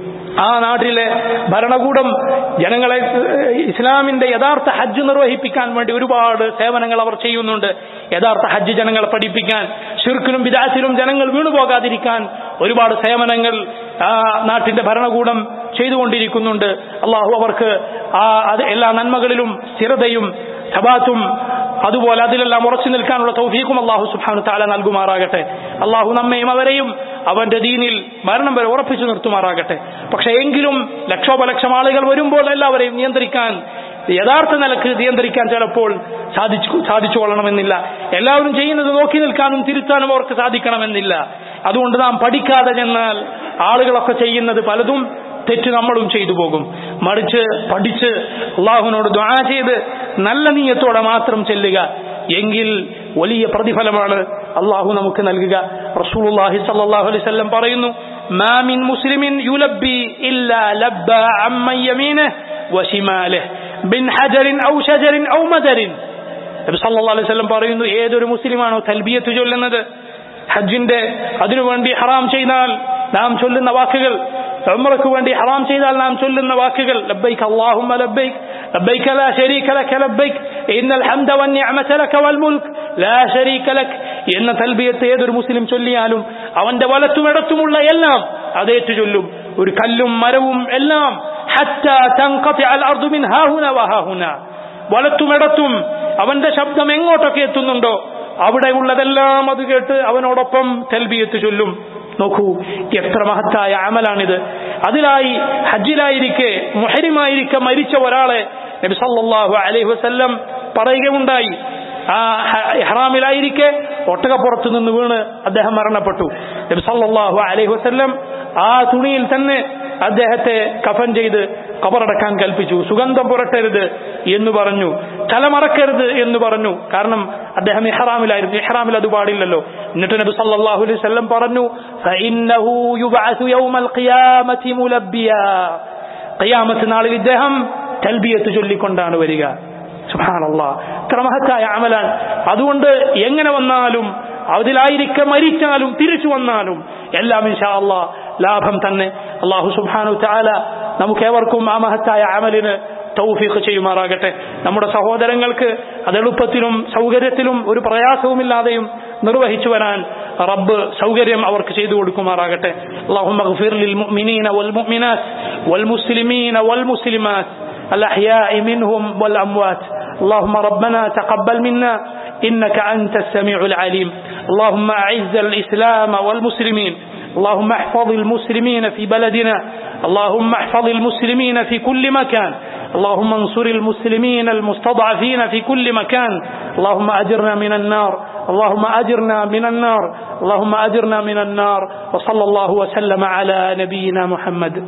ആ നാട്ടിലെ ഭരണകൂടം ജനങ്ങളെ ഇസ്ലാമിന്റെ യഥാർത്ഥ ഹജ്ജ് നിർവഹിപ്പിക്കാൻ വേണ്ടി ഒരുപാട് സേവനങ്ങൾ അവർ ചെയ്യുന്നുണ്ട് യഥാർത്ഥ ഹജ്ജ് ജനങ്ങളെ പഠിപ്പിക്കാൻ ഷിർക്കിലും വിദാസിലും ജനങ്ങൾ വീണുപോകാതിരിക്കാൻ ഒരുപാട് സേവനങ്ങൾ ആ നാട്ടിന്റെ ഭരണകൂടം ചെയ്തുകൊണ്ടിരിക്കുന്നുണ്ട് അള്ളാഹു അവർക്ക് ആ അത് എല്ലാ നന്മകളിലും സ്ഥിരതയും സബാത്തും അതുപോലെ അതിലെല്ലാം ഉറച്ചു നിൽക്കാനുള്ള തൗഫീഖും അള്ളാഹു സുബാനു താല നൽകുമാറാകട്ടെ അള്ളാഹു നമ്മയും അവരെയും അവന്റെ ദീനിൽ മരണം വരെ ഉറപ്പിച്ചു നിർത്തുമാറാകട്ടെ പക്ഷെ എങ്കിലും ലക്ഷോപലക്ഷം ആളുകൾ വരുമ്പോൾ എല്ലാവരെയും നിയന്ത്രിക്കാൻ യഥാർത്ഥ നിലക്ക് നിയന്ത്രിക്കാൻ ചിലപ്പോൾ സാധിച്ചു സാധിച്ചു കൊള്ളണമെന്നില്ല എല്ലാവരും ചെയ്യുന്നത് നോക്കി നിൽക്കാനും തിരുത്താനും അവർക്ക് സാധിക്കണമെന്നില്ല അതുകൊണ്ട് നാം പഠിക്കാതെ ചെന്നാൽ ആളുകളൊക്കെ ചെയ്യുന്നത് പലതും തെറ്റ് നമ്മളും ചെയ്തു പോകും മറിച്ച് പഠിച്ച് അള്ളാഹുവിനോട് ദ്വാ ചെയ്ത് നല്ല നീയത്തോടെ മാത്രം ചെല്ലുക എങ്കിൽ വലിയ പ്രതിഫലമാണ് അള്ളാഹു നമുക്ക് നൽകുക റസൂലുള്ളാഹി സല്ലല്ലാഹു അലൈഹി വസല്ലം പറയുന്നു മാ മിൻ മുസ്ലിമിൻ യുലബ്ബി ഇല്ലാ ലബ്ബ അമ്മൻ യമീനഹു വശിമാലിഹ് ബിൻ ഹജറിൻ ഔ ഷജറിൻ ഔ മദറിൻ നബി സല്ലല്ലാഹു അലൈഹി വസല്ലം പറയുന്നു ഏതൊരു മുസ്ലിമാണോ തൽബിയത്ത് ചൊല്ലുന്നത് ഹജ്ജിന്റെ അതിനുവേണ്ടി ഹറാം ചെയ്താൽ നാം ചൊല്ലുന്ന വാക്കുകൾ ഉംറയ്ക്ക് വേണ്ടി ഹറാം ചെയ്താൽ നാം ചൊല്ലുന്ന വാക്കുകൾ ലബ്ബൈക്ക് അല്ലാഹുമ്മ ലബ്ബൈക്ക് ലബ്ബൈക്ക് ലാ ശരീക ലക ലബ്ബൈക്ക് ഇന്നൽ ഹംദ വന്നിഅമത ലക വൽ മുൽക്ക് ലാ ശരീക ലക് എന്ന തൽബിയത്ത് ഏതൊരു മുസ്ലിം ചൊല്ലിയാലും അവന്റെ വലത്തും ഇടത്തുമുള്ള എല്ലാം അതേറ്റു ചൊല്ലും ഒരു കല്ലും മരവും എല്ലാം ഹത്താ തൻഖതിഅ അൽ അർദു മിൻ ഹാഹുന വഹാഹുന വലത്തും ഇടത്തും അവന്റെ ശബ്ദം എങ്ങോട്ടൊക്കെ എത്തുന്നുണ്ടോ അവിടെ ഉള്ളതെല്ലാം അത് കേട്ട് അവനോടൊപ്പം തെൽബിയത്ത് ചൊല്ലും നോക്കൂ എത്ര മഹത്തായ അമലാണിത് അതിലായി ഹജ്ജിലായിരിക്കെ മുഹരിമായിരിക്കെ മരിച്ച ഒരാളെ നബി സല്ലല്ലാഹു അലൈഹി വസല്ലം പറയുകയുണ്ടായി ആ ഹറാമിലായിരിക്കെ ഒട്ടകപ്പുറത്ത് നിന്ന് വീണ് അദ്ദേഹം മരണപ്പെട്ടു നബി സല്ലല്ലാഹു അലൈഹി വസല്ലം ആ തുണിയിൽ തന്നെ അദ്ദേഹത്തെ കഫൻ ചെയ്ത് കബറടക്കാൻ കൽപ്പിച്ചു സുഗന്ധം പുരട്ടരുത് എന്ന് പറഞ്ഞു തലമറക്കരുത് എന്ന് പറഞ്ഞു കാരണം അദ്ദേഹം ഇഹ്റാമിലായിരുന്നു ഇഹ്റാമിൽ അത് പാടില്ലല്ലോ എന്നിട്ട് നബി സല്ലല്ലാഹു അലൈഹി വസല്ലം പറഞ്ഞു ഫഇന്നഹു യുബഅസു യൗമൽ ഖിയാമത്തി മുലബ്ബിയ ഖിയാമത്ത് നാളിൽ ഇദ്ദേഹം തൽബിയത്ത് ചൊല്ലിക്കൊണ്ടാണ് വരിക സുഹാനല്ല ഇത്ര മഹത്തായ അമലാണ് അതുകൊണ്ട് എങ്ങനെ വന്നാലും അതിലായിരിക്കെ മരിച്ചാലും തിരിച്ചു വന്നാലും എല്ലാം ഇൻഷാ അള്ളാ ലാഭം തന്നെ അള്ളാഹു സുബാനു ചാല നമുക്ക് ഏവർക്കും ആ മഹത്തായ അമലിന് തൗഫീഖ് ചെയ്യുമാറാകട്ടെ നമ്മുടെ സഹോദരങ്ങൾക്ക് അത് എളുപ്പത്തിലും സൗകര്യത്തിലും ഒരു പ്രയാസവുമില്ലാതെയും നിർവഹിച്ചു വരാൻ റബ്ബ് സൗകര്യം അവർക്ക് ചെയ്തു കൊടുക്കുമാറാകട്ടെ اللهم اغفر للمؤمنين والمؤمنات والمسلمين والمسلمات الأحياء منهم والأموات اللهم ربنا تقبل منا إنك أنت السميع العليم اللهم أعز الإسلام والمسلمين اللهم احفظ المسلمين في بلدنا اللهم احفظ المسلمين في كل مكان اللهم انصر المسلمين المستضعفين في كل مكان اللهم أجرنا من النار اللهم أجرنا من النار اللهم أجرنا من النار وصلى الله وسلم على نبينا محمد